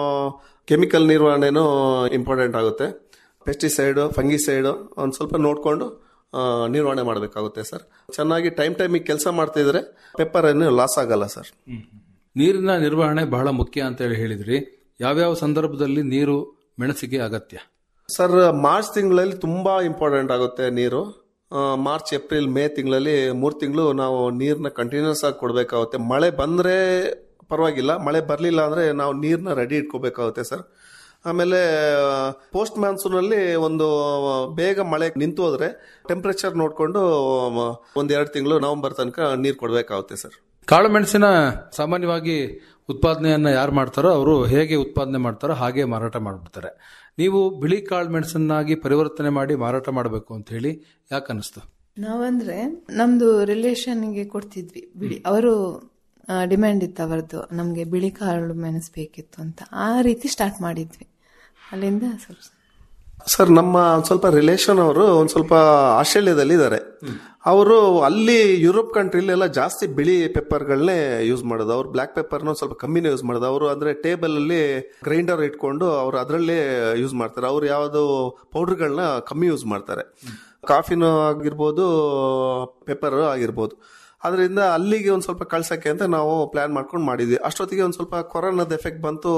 ಕೆಮಿಕಲ್ ನಿರ್ವಹಣೆನೂ ಇಂಪಾರ್ಟೆಂಟ್ ಆಗುತ್ತೆ ಪೆಸ್ಟಿಸೈಡ್ ಫಂಗಿಸೈಡ್ ಒಂದು ಸ್ವಲ್ಪ ನೋಡಿಕೊಂಡು ನಿರ್ವಹಣೆ ಮಾಡಬೇಕಾಗುತ್ತೆ ಸರ್ ಚೆನ್ನಾಗಿ ಟೈಮ್ ಟೈಮಿಗೆ ಕೆಲಸ ಮಾಡ್ತಿದ್ರೆ ಪೆಪ್ಪರ್ ಏನು ಲಾಸ್ ಆಗಲ್ಲ ಸರ್ ನೀರಿನ ನಿರ್ವಹಣೆ ಬಹಳ ಮುಖ್ಯ ಅಂತ ಹೇಳಿ ಹೇಳಿದ್ರಿ ಯಾವ್ಯಾವ ಸಂದರ್ಭದಲ್ಲಿ ನೀರು ಮೆಣಸಿಗೆ ಅಗತ್ಯ ಸರ್ ಮಾರ್ಚ್ ತಿಂಗಳಲ್ಲಿ ತುಂಬಾ ಇಂಪಾರ್ಟೆಂಟ್ ಆಗುತ್ತೆ ನೀರು ಆ, ಮಾರ್ಚ್ ಏಪ್ರಿಲ್ ಮೇ ತಿಂಗಳಲ್ಲಿ ಮೂರು ತಿಂಗಳು ನಾವು ನೀರನ್ನ ಕಂಟಿನ್ಯೂಸ್ ಆಗಿ ಕೊಡಬೇಕಾಗುತ್ತೆ ಮಳೆ ಬಂದ್ರೆ ಪರವಾಗಿಲ್ಲ ಮಳೆ ಬರಲಿಲ್ಲ ಅಂದ್ರೆ ನಾವು ನೀರನ್ನ ರೆಡಿ ಇಟ್ಕೋಬೇಕಾಗುತ್ತೆ ಸರ್ ಆಮೇಲೆ ಪೋಸ್ಟ್ ಮಾನ್ಸೂನ್ ಅಲ್ಲಿ ಒಂದು ಬೇಗ ಮಳೆ ನಿಂತು ಹೋದ್ರೆ ಟೆಂಪರೇಚರ್ ನೋಡ್ಕೊಂಡು ಒಂದ್ ಎರಡು ತಿಂಗಳು ನವೆಂಬರ್ ತನಕ ನೀರು ಕೊಡಬೇಕಾಗುತ್ತೆ ಸರ್ ಕಾಳುಮೆಣಸಿನ ಸಾಮಾನ್ಯವಾಗಿ ಉತ್ಪಾದನೆಯನ್ನ ಯಾರು ಮಾಡ್ತಾರೋ ಅವರು ಹೇಗೆ ಉತ್ಪಾದನೆ ಮಾಡ್ತಾರೋ ಹಾಗೆ ಮಾರಾಟ ಮಾಡಿಬಿಡ್ತಾರೆ ನೀವು ಬಿಳಿ ಕಾಳು ಮೆಣಸನ್ನಾಗಿ ಪರಿವರ್ತನೆ ಮಾಡಿ ಮಾರಾಟ ಮಾಡಬೇಕು ಅಂತ ಹೇಳಿ ಯಾಕೆ ಅನಿಸ್ತು ನಾವಂದ್ರೆ ನಮ್ದು ರಿಲೇಷನ್ಗೆ ಕೊಡ್ತಿದ್ವಿ ಬಿಳಿ ಅವರು ಡಿಮ್ಯಾಂಡ್ ಇತ್ತು ಅವರದ್ದು ನಮಗೆ ಬಿಳಿ ಕಾಳು ಮೆಣಸು ಬೇಕಿತ್ತು ಅಂತ ಆ ರೀತಿ ಸ್ಟಾರ್ಟ್ ಮಾಡಿದ್ವಿ ಅಲ್ಲಿಂದ ಸ್ವಲ್ಪ ಸರ್ ನಮ್ಮ ಒಂದ್ ಸ್ವಲ್ಪ ರಿಲೇಷನ್ ಅವರು ಒಂದ್ ಸ್ವಲ್ಪ ಆಸ್ಟ್ರೇಲಿಯಾದಲ್ಲಿ ಇದ್ದಾರೆ ಅವರು ಅಲ್ಲಿ ಯುರೋಪ್ ಕಂಟ್ರಿಲಿ ಎಲ್ಲ ಜಾಸ್ತಿ ಬಿಳಿ ಪೆಪ್ಪರ್ಗಳನ್ನೇ ಯೂಸ್ ಮಾಡೋದು ಅವ್ರು ಬ್ಲಾಕ್ ಪೆಪ್ಪರ್ನ ಸ್ವಲ್ಪ ಕಮ್ಮಿನೇ ಯೂಸ್ ಮಾಡೋದು ಅವರು ಅಂದ್ರೆ ಟೇಬಲ್ ಅಲ್ಲಿ ಗ್ರೈಂಡರ್ ಇಟ್ಕೊಂಡು ಅವ್ರು ಅದರಲ್ಲೇ ಯೂಸ್ ಮಾಡ್ತಾರೆ ಅವ್ರು ಯಾವ್ದು ಪೌಡರ್ಗಳನ್ನ ಕಮ್ಮಿ ಯೂಸ್ ಮಾಡ್ತಾರೆ ಕಾಫಿನೂ ಆಗಿರ್ಬೋದು ಪೆಪ್ಪರ್ ಆಗಿರ್ಬೋದು ಅದರಿಂದ ಅಲ್ಲಿಗೆ ಒಂದು ಸ್ವಲ್ಪ ಕಳ್ಸಕ್ಕೆ ಅಂತ ನಾವು ಪ್ಲಾನ್ ಮಾಡ್ಕೊಂಡು ಮಾಡಿದ್ವಿ ಅಷ್ಟೊತ್ತಿಗೆ ಒಂದು ಸ್ವಲ್ಪ ಕೊರೋನಾದ ಎಫೆಕ್ಟ್ ಬಂತು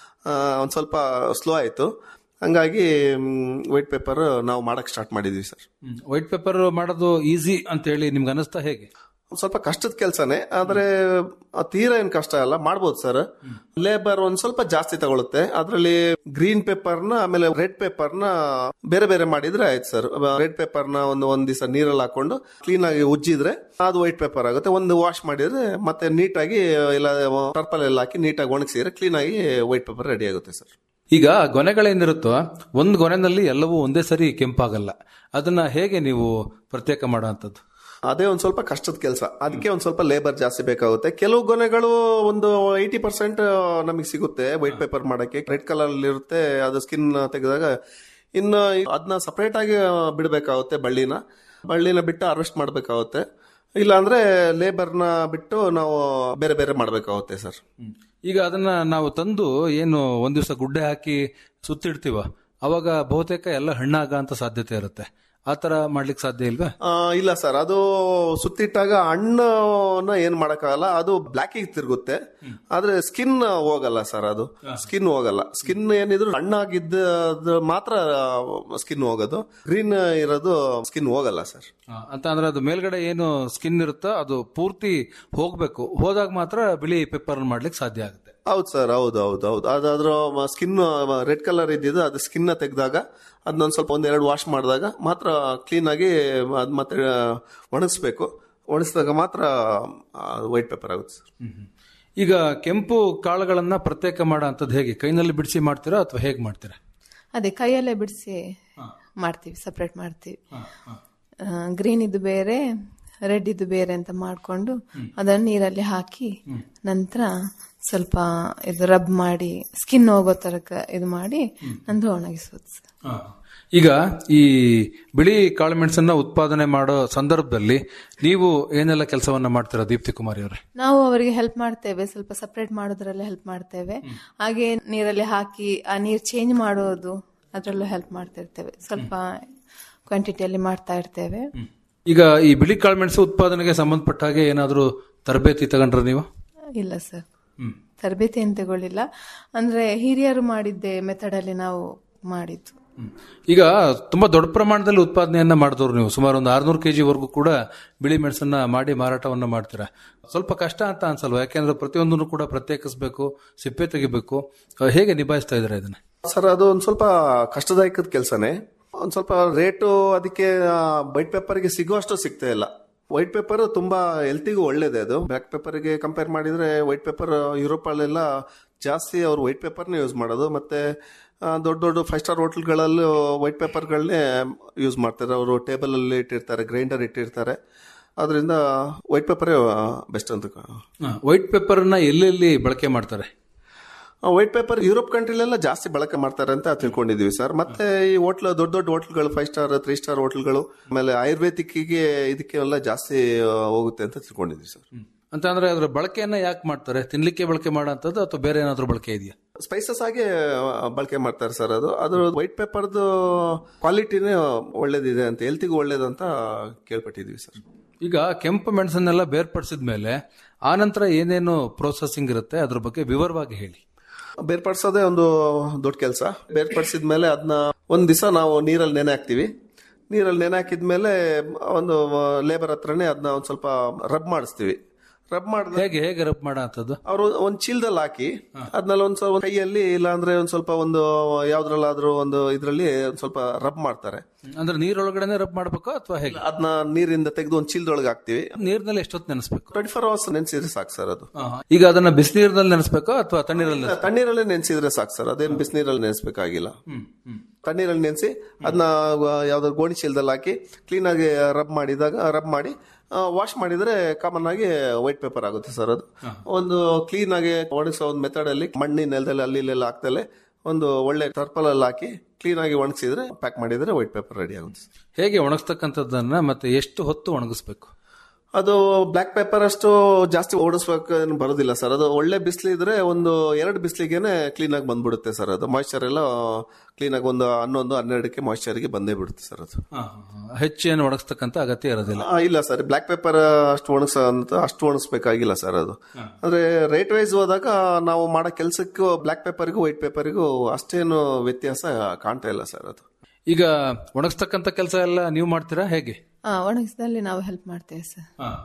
ಒಂದು ಸ್ವಲ್ಪ ಸ್ಲೋ ಆಯಿತು ಹಂಗಾಗಿ ವೈಟ್ ಪೇಪರ್ ನಾವು ಮಾಡಕ್ ಸ್ಟಾರ್ಟ್ ಮಾಡಿದ್ವಿ ಸರ್ ವೈಟ್ ಪೇಪರ್ ಮಾಡೋದು ಈಸಿ ಅಂತ ಹೇಳಿ ನಿಮ್ಗೆ ಅನಿಸ್ತಾ ಹೇಗೆ ಒಂದ್ ಸ್ವಲ್ಪ ಕಷ್ಟದ ಕೆಲಸನೇ ಆದ್ರೆ ಆ ತೀರಾ ಏನ್ ಕಷ್ಟ ಅಲ್ಲ ಮಾಡ್ಬೋದು ಸರ್ ಲೇಬರ್ ಒಂದ್ ಸ್ವಲ್ಪ ಜಾಸ್ತಿ ತಗೊಳುತ್ತೆ ಅದ್ರಲ್ಲಿ ಗ್ರೀನ್ ಪೇಪರ್ನ ಆಮೇಲೆ ರೆಡ್ ಪೇಪರ್ನ ಬೇರೆ ಬೇರೆ ಮಾಡಿದ್ರೆ ಆಯ್ತು ಸರ್ ರೆಡ್ ಪೇಪರ್ನ ಒಂದು ಒಂದ್ ದಿವಸ ನೀರಲ್ಲಿ ಹಾಕೊಂಡು ಕ್ಲೀನ್ ಆಗಿ ಉಜ್ಜಿದ್ರೆ ಅದು ವೈಟ್ ಪೇಪರ್ ಆಗುತ್ತೆ ಒಂದು ವಾಶ್ ಮಾಡಿದ್ರೆ ಮತ್ತೆ ನೀಟಾಗಿ ಇಲ್ಲ ಟರ್ಪಲ್ ಎಲ್ಲ ಹಾಕಿ ನೀಟಾಗಿ ಒಣಗಿಸಿದ್ರೆ ಕ್ಲೀನ್ ಆಗಿ ವೈಟ್ ಪೇಪರ್ ರೆಡಿ ಆಗುತ್ತೆ ಸರ್ ಈಗ ಗೊನೆಗಳೇನಿರುತ್ತೋ ಒಂದು ಗೊನೆನಲ್ಲಿ ಎಲ್ಲವೂ ಒಂದೇ ಸರಿ ಕೆಂಪಾಗಲ್ಲ ಅದನ್ನ ಹೇಗೆ ನೀವು ಪ್ರತ್ಯೇಕ ಮಾಡೋಂಥದ್ದು ಅದೇ ಒಂದ್ ಸ್ವಲ್ಪ ಕಷ್ಟದ ಕೆಲಸ ಅದಕ್ಕೆ ಒಂದ್ ಸ್ವಲ್ಪ ಲೇಬರ್ ಜಾಸ್ತಿ ಬೇಕಾಗುತ್ತೆ ಕೆಲವು ಗೊನೆಗಳು ಒಂದು ಏಯ್ಟಿ ಪರ್ಸೆಂಟ್ ನಮಗೆ ಸಿಗುತ್ತೆ ವೈಟ್ ಪೇಪರ್ ಮಾಡಕ್ಕೆ ರೆಡ್ ಕಲರ್ ಇರುತ್ತೆ ಅದು ಸ್ಕಿನ್ ತೆಗೆದಾಗ ಇನ್ನು ಅದನ್ನ ಸಪರೇಟ್ ಆಗಿ ಬಿಡಬೇಕಾಗುತ್ತೆ ಬಳ್ಳಿನ ಬಳ್ಳಿನ ಬಿಟ್ಟು ಹಾರ್ವೆಸ್ಟ್ ಮಾಡಬೇಕಾಗುತ್ತೆ ಇಲ್ಲಾಂದ್ರೆ ಲೇಬರ್ನ ಬಿಟ್ಟು ನಾವು ಬೇರೆ ಬೇರೆ ಮಾಡಬೇಕಾಗುತ್ತೆ ಸರ್ ಈಗ ಅದನ್ನ ನಾವು ತಂದು ಏನು ಒಂದ್ ದಿವಸ ಗುಡ್ಡೆ ಹಾಕಿ ಸುತ್ತಿಡ್ತೀವ ಅವಾಗ ಬಹುತೇಕ ಎಲ್ಲ ಹಣ್ಣಾಗ ಅಂತ ಸಾಧ್ಯತೆ ಇರುತ್ತೆ ಆ ತರ ಮಾಡ್ಲಿಕ್ಕೆ ಸಾಧ್ಯ ಇಲ್ವಾ ಆ, ಇಲ್ಲ ಸರ್ ಅದು ಸುತ್ತಿಟ್ಟಾಗ ಹಣ್ಣನ್ನ ಏನ್ ಮಾಡಕ್ಕಾಗಲ್ಲ ಅದು ಬ್ಲ್ಯಾಕಿಗೆ ತಿರುಗುತ್ತೆ ಆದ್ರೆ ಸ್ಕಿನ್ ಹೋಗಲ್ಲ ಸರ್ ಅದು ಸ್ಕಿನ್ ಹೋಗಲ್ಲ ಸ್ಕಿನ್ ಏನಿದ್ರು ಹಣ್ಣಾಗಿದ್ದ ಮಾತ್ರ ಸ್ಕಿನ್ ಹೋಗೋದು ಗ್ರೀನ್ ಇರೋದು ಸ್ಕಿನ್ ಹೋಗಲ್ಲ ಸರ್ ಆ, ಅಂತ ಅಂದ್ರೆ ಅದು ಮೇಲ್ಗಡೆ ಏನು ಸ್ಕಿನ್ ಇರುತ್ತೋ ಅದು ಪೂರ್ತಿ ಹೋಗ್ಬೇಕು ಹೋದಾಗ ಮಾತ್ರ ಬಿಳಿ ಪೇಪರ್ ಮಾಡ್ಲಿಕ್ಕೆ ಸಾಧ್ಯ ಆಗುತ್ತೆ ಹೌದು ಸರ್ ಹೌದು ಹೌದು ಹೌದು ಅದಾದ್ರ ಸ್ಕಿನ್ ರೆಡ್ ಕಲರ್ ಇದ್ದಿದ್ದು ಅದು ಸ್ಕಿನ್ ತೆಗೆದಾಗ ಅದನ್ನೊಂದು ಸ್ವಲ್ಪ ಒಂದೆರಡು ವಾಶ್ ಮಾಡಿದಾಗ ಮಾತ್ರ ಕ್ಲೀನ್ ಆಗಿ ಅದ್ ಮತ್ತೆ ಒಣಗಿಸ್ಬೇಕು ಒಣಗಿಸಿದಾಗ ಮಾತ್ರ ವೈಟ್ ಪೇಪರ್ ಆಗುತ್ತೆ ಸರ್ ಈಗ ಕೆಂಪು ಕಾಳುಗಳನ್ನ ಪ್ರತ್ಯೇಕ ಮಾಡೋ ಅಂಥದ್ದು ಹೇಗೆ ಕೈನಲ್ಲಿ ಬಿಡಿಸಿ ಮಾಡ್ತೀರಾ ಅಥವಾ ಹೇಗೆ ಮಾಡ್ತೀರಾ ಅದೇ ಕೈಯಲ್ಲೇ ಬಿಡಿಸಿ ಮಾಡ್ತೀವಿ ಸಪ್ರೇಟ್ ಮಾಡ್ತೀವಿ ಗ್ರೀನ್ ಇದು ಬೇರೆ ರೆಡ್ ಇದು ಬೇರೆ ಅಂತ ಮಾಡಿಕೊಂಡು ಅದನ್ನು ನೀರಲ್ಲಿ ಹಾಕಿ ನಂತರ ಸ್ವಲ್ಪ ಇದು ರಬ್ ಮಾಡಿ ಸ್ಕಿನ್ ಹೋಗೋ ತರಕ ಇದು ಮಾಡಿ ನಂತರ ಒಣಗಿಸೋದು ಸರ್. ಈಗ ಈ ಬಿಳಿ ಕಾಳುಮೆಣಸನ್ನ ಉತ್ಪಾದನೆ ಮಾಡೋ ಸಂದರ್ಭದಲ್ಲಿ ನೀವು ಏನೆಲ್ಲ ಕೆಲಸವನ್ನ ಮಾಡ್ತೀರಾ ದೀಪ್ತಿ ಕುಮಾರಿ ಅವರೇ ನಾವು ಅವರಿಗೆ ಹೆಲ್ಪ್ ಮಾಡ್ತೇವೆ ಸ್ವಲ್ಪ ಸಪ್ರೇಟ್ ಮಾಡೋದ್ರಲ್ಲಿ ಹೆಲ್ಪ್ ಮಾಡ್ತೇವೆ ಹಾಗೆ ನೀರಲ್ಲಿ ಹಾಕಿ ಆ ನೀರು ಚೇಂಜ್ ಮಾಡೋದು ಅದರಲ್ಲೂ ಹೆಲ್ಪ್ ಮಾಡ್ತಿರ್ತೇವೆ ಸ್ವಲ್ಪ ಕ್ವಾಂಟಿಟಿಯಲ್ಲಿ ಮಾಡ್ತಾ ಇರ್ತೇವೆ ಈಗ ಈ ಬಿಳಿ ಕಾಳುಮೆಣಸು ಉತ್ಪಾದನೆಗೆ ಸಂಬಂಧಪಟ್ಟ ಹಾಗೆ ಏನಾದರೂ ತರಬೇತಿ ತಗೊಂಡ್ರ ನೀವು ಇಲ್ಲ ಸರ್ ತರಬೇತಿ ಏನು ತಗೊಳ್ಳಿಲ್ಲ ಅಂದ್ರೆ ಹಿರಿಯರು ಮಾಡಿದ್ದೆ ಮೆಥಡಲ್ಲಿ ನಾವು ಮಾಡಿದ್ದು ಈಗ ತುಂಬಾ ದೊಡ್ಡ ಪ್ರಮಾಣದಲ್ಲಿ ಉತ್ಪಾದನೆಯನ್ನ ಮಾಡಿದವ್ರು ನೀವು ಸುಮಾರು ಒಂದು ಆರ್ನೂರು ಕೆಜಿ ವರೆಗೂ ಕೂಡ ಬಿಳಿ ಮೆಣಸನ್ನ ಮಾಡಿ ಮಾರಾಟವನ್ನ ಮಾಡ್ತೀರಾ ಸ್ವಲ್ಪ ಕಷ್ಟ ಅಂತ ಅನ್ಸಲ್ವಾ ಯಾಕೆಂದ್ರೆ ಪ್ರತಿಯೊಂದನ್ನು ಕೂಡ ಪ್ರತ್ಯೇಕಿಸಬೇಕು ಸಿಪ್ಪೆ ತೆಗಿಬೇಕು ಅಹ್, ಹೇಗೆ ನಿಭಾಯಿಸ್ತಾ ಇದ್ದಾರೆ ಇದನ್ನ ಸರ್ ಅದು ಒಂದ್ ಸ್ವಲ್ಪ ಕಷ್ಟದಾಯಕದ ಕೆಲಸನೇ ಒಂದ್ ಸ್ವಲ್ಪ ರೇಟು ಅದಕ್ಕೆ ವೈಟ್ ಪೇಪರ್ಗೆ ಸಿಗುವಷ್ಟು ಸಿಗ್ತಾ ಇಲ್ಲ ವೈಟ್ ಪೇಪರ್ ತುಂಬಾ ಹೆಲ್ತಿಗೂ ಒಳ್ಳೇದೇ ಅದು ಬ್ಲ್ಯಾಕ್ ಪೇಪರ್ಗೆ ಕಂಪೇರ್ ಮಾಡಿದ್ರೆ ವೈಟ್ ಪೇಪರ್ ಯುರೋಪ್ ಅಲ್ಲೆಲ್ಲ ಜಾಸ್ತಿ ಅವರು ವೈಟ್ ಪೇಪರ್ನೇ ಯೂಸ್ ಮಾಡೋದು ಮತ್ತೆ ಆ, ದೊಡ್ಡ ದೊಡ್ಡ ಫೈವ್ ಸ್ಟಾರ್ ಹೋಟೆಲ್ಗಳಲ್ಲೂ ವೈಟ್ ಪೇಪರ್ಗಳನ್ನೇ ಯೂಸ್ ಮಾಡ್ತಾರೆ ಅವರು ಟೇಬಲಲ್ಲಿ ಇಟ್ಟಿರ್ತಾರೆ ಗ್ರೈಂಡರ್ ಇಟ್ಟಿರ್ತಾರೆ ಅದರಿಂದ ವೈಟ್ ಪೇಪರೇ ಬೆಸ್ಟ್ ಅಂತ ವೈಟ್ ಪೇಪರ್ನ ಎಲ್ಲೆಲ್ಲಿ ಬಳಕೆ ಮಾಡ್ತಾರೆ ವೈಟ್ ಪೇಪರ್ ಯುರೋಪ್ ಕಂಟ್ರಿಲೆಲ್ಲ ಜಾಸ್ತಿ ಬಳಕೆ ಮಾಡ್ತಾರೆ ಅಂತ ತಿಳ್ಕೊಂಡಿದೀವಿ ಸರ್ ಮತ್ತೆ ಈ ಹೋಟ್ಲ್ ದೊಡ್ಡ ದೊಡ್ಡ ಹೋಟ್ಲ್ಗಳು ಫೈವ್ ಸ್ಟಾರ್ ತ್ರೀ ಸ್ಟಾರ್ ಹೋಟ್ಲ್ಗಳು ಆಮೇಲೆ ಆಯುರ್ವೇದಿಕ್ಕಿಗೆ ಇದಕ್ಕೆಲ್ಲ ಜಾಸ್ತಿ ಆ, ಹೋಗುತ್ತೆ ಅಂತ ತಿಳ್ಕೊಂಡಿದೀವಿ ಸರ್ ಅಂತ ಅಂದ್ರೆ ಅದ್ರ ಬಳಕೆಯನ್ನ ಯಾಕೆ ಮಾಡ್ತಾರೆ ತಿನ್ಲಿಕ್ಕೆ ಬಳಕೆ ಮಾಡೋಂಥದ್ದು ಅಥವಾ ಬೇರೆ ಏನಾದ್ರೂ ಬಳಕೆ ಇದೆಯಾ ಸ್ಪೈಸಸ್ ಆಗಿ ಆ, ಬಳಕೆ ಮಾಡ್ತಾರೆ ಸರ್ ಅದು ಅದು ವೈಟ್ ಪೇಪರ್ದು ಕ್ವಾಲಿಟಿನೇ ಒಳ್ಳೇದಿದೆ ಅಂತ ಹೆಲ್ತಿಗೂ ಒಳ್ಳೇದಂತ ಕೇಳ್ಪಟ್ಟಿದೀವಿ ಸರ್ ಈಗ ಕೆಂಪು ಮೆಣಸನ್ನೆಲ್ಲ ಬೇರ್ಪಡಿಸಿದ ಮೇಲೆ ಆನಂತರ ಏನೇನು ಪ್ರೋಸೆಸಿಂಗ್ ಇರುತ್ತೆ ಅದ್ರ ಬಗ್ಗೆ ವಿವರವಾಗಿ ಹೇಳಿ ಬೇರ್ಪಡಿಸೋದೇ ಒಂದು ದೊಡ್ಡ ಕೆಲಸ ಬೇರ್ಪಡಿಸಿದ ಮೇಲೆ ಅದನ್ನ ಒಂದ್ ದಿವಸ ನಾವು ನೀರಲ್ಲಿ ನೆನೆ ಹಾಕ್ತಿವಿ ನೀರಲ್ಲಿ ನೆನೆ ಹಾಕಿದ್ಮೇಲೆ ಒಂದು ಲೇಬರ್ ಹತ್ರನೇ ಅದನ್ನ ಒಂದ್ ಸ್ವಲ್ಪ ರಬ್ ಮಾಡಿಸ್ತೀವಿ ರಬ್ ಮಾಡಿದ್ರೆ ಹೇಗೆ ಹೇಗೆ ರಬ್ ಮಾಡೋ ಅಂಥದ್ದು ಅವರು ಒಂದ್ ಚೀಲದಲ್ಲಿ ಹಾಕಿ ಅದ್ನಲ್ಲಿ ಒಂದ್ ಸ್ವಲ್ಪ ಕೈಯಲ್ಲಿ ಇಲ್ಲ ಅಂದ್ರೆ ಒಂದ್ ಸ್ವಲ್ಪ ಒಂದು ಯಾವ್ದ್ರಲ್ಲಾದ್ರೂ ಒಂದು ಇದ್ರಲ್ಲಿ ಒಂದ್ ಸ್ವಲ್ಪ ರಬ್ ಮಾಡ್ತಾರೆ ಅಂದ್ರೆ ನೀರೊಳಗಡೆನೆ ರಬ್ ಮಾಡ್ಬೇಕು ಅಥವಾ ಹೇಗೆ ಅದನ್ನ ನೀರಿಂದ ತೆಗೆದು ಒಂದ್ ಚೀಲದೊಳಗೆ ಹಾಕ್ತಿವಿ ನೀರ್ನಲ್ಲಿ ಎಷ್ಟೊತ್ತು ನೆನೆಸ್ಬೇಕು ಟ್ವೆಂಟಿ ಫೋರ್ ಅವರ್ಸ್ ನೆನ್ಸಿದ್ರೆ ಸಾಕು ಸರ್ ಅದು ಈಗ ಅದನ್ನ ಬಿಸಿನೀರಿನಲ್ಲಿ ನೆನೆಸ್ಬೇಕು ಅಥವಾ ತಣ್ಣೀರಲ್ಲಿ ತಣ್ಣೀರಲ್ಲೇ ನೆನ್ಸಿದ್ರೆ ಸಾಕು ಸರ್ ಅದೇನ್ ಬಿಸಿನೀರಲ್ಲಿ ನೆನೆಸ್ಬೇಕಾಗಿಲ್ಲ ತಣ್ಣೀರಲ್ಲಿ ನೆನೆಸಿ ಅದನ್ನ ಯಾವ್ದಾದ್ರು ಗೋಣಿ ಚೀಲದಲ್ಲಿ ಹಾಕಿ ಕ್ಲೀನ್ ಆಗಿ ರಬ್ ಮಾಡಿದಾಗ ರಬ್ ಮಾಡಿ ವಾಶ್ ಮಾಡಿದ್ರೆ ಕಾಮನ್ ಆಗಿ ವೈಟ್ ಪೇಪರ್ ಆಗುತ್ತೆ ಸರ್ ಅದು ಒಂದು ಕ್ಲೀನ್ ಆಗಿ ಒಣಗಿಸೋ ಒಂದು ಮೆಥಡ್ ಅಲ್ಲಿ ಮಣ್ಣಿನ ನೆಲದಲ್ಲಿ ಅಲ್ಲಿ ಇಲ್ಲೆಲ್ಲ ಹಾಕ್ತಲೆ ಒಂದು ಒಳ್ಳೆ ಟರ್ಪಲ್ ಅಲ್ಲಿ ಹಾಕಿ ಕ್ಲೀನ್ ಆಗಿ ಒಣಗಿಸಿದ್ರೆ ಪ್ಯಾಕ್ ಮಾಡಿದ್ರೆ ವೈಟ್ ಪೇಪರ್ ರೆಡಿ ಆಗುತ್ತೆ ಸರ್ ಹೇಗೆ ಒಣಗಿಸ್ತಕ್ಕಂಥದ್ದನ್ನ ಮತ್ತೆ ಎಷ್ಟು ಹೊತ್ತು ಒಣಗಿಸ್ಬೇಕು ಅದು ಬ್ಲಾಕ್ ಪೇಪರ್ ಅಷ್ಟು ಜಾಸ್ತಿ ಓಡಿಸ್ಬೇಕು ಏನು ಬರೋದಿಲ್ಲ ಸರ್ ಅದು ಒಳ್ಳೆ ಬಿಸಿಲು ಇದ್ರೆ ಒಂದು ಎರಡು ಬಿಸಿಲಿಗೆನೆ ಕ್ಲೀನ್ ಆಗಿ ಬಂದ್ಬಿಡುತ್ತೆ ಸರ್ ಅದು ಮಾಯ್ಚರ್ ಎಲ್ಲ ಕ್ಲೀನ್ ಆಗಿ ಒಂದು ಹನ್ನೊಂದು ಹನ್ನೆರಡಕ್ಕೆ ಮಾಯ್ಚರ್ಗೆ ಬಂದೇ ಬಿಡುತ್ತೆ ಸರ್ ಅದು ಹೆಚ್ಚು ಏನು ಒಣಗಿಸ್ತಕ್ಕಂಥ ಅಗತ್ಯ ಇರೋದಿಲ್ಲ ಆ, ಇಲ್ಲ ಸರ್ ಬ್ಲಾಕ್ ಪೇಪರ್ ಅಷ್ಟು ಒಣಗಿಸ ಅಂತ ಅಷ್ಟು ಒಣಗಿಸ್ಬೇಕಾಗಿಲ್ಲ ಸರ್ ಅದು ಅಂದ್ರೆ ರೇಟ್ ವೈಸ್ ಹೋದಾಗ ನಾವು ಮಾಡೋ ಕೆಲಸಕ್ಕೂ ಬ್ಲಾಕ್ ಪೇಪರ್ಗೂ ವೈಟ್ ಪೇಪರ್ಗೂ ಅಷ್ಟೇನು ವ್ಯತ್ಯಾಸ ಕಾಣ್ತಾ ಇಲ್ಲ ಸರ್ ಅದು ಈಗ ಒಣಗಿಸ್ತಕ್ಕಂಥ ಕೆಲಸ ಎಲ್ಲ ನೀವು ಮಾಡ್ತೀರಾ ಹೇಗೆ ಆ, ಒಣಗಿಸಿದಲ್ಲಿ ನಾವು ಹೆಲ್ಪ್ ಮಾಡ್ತೇವೆ ಸರ್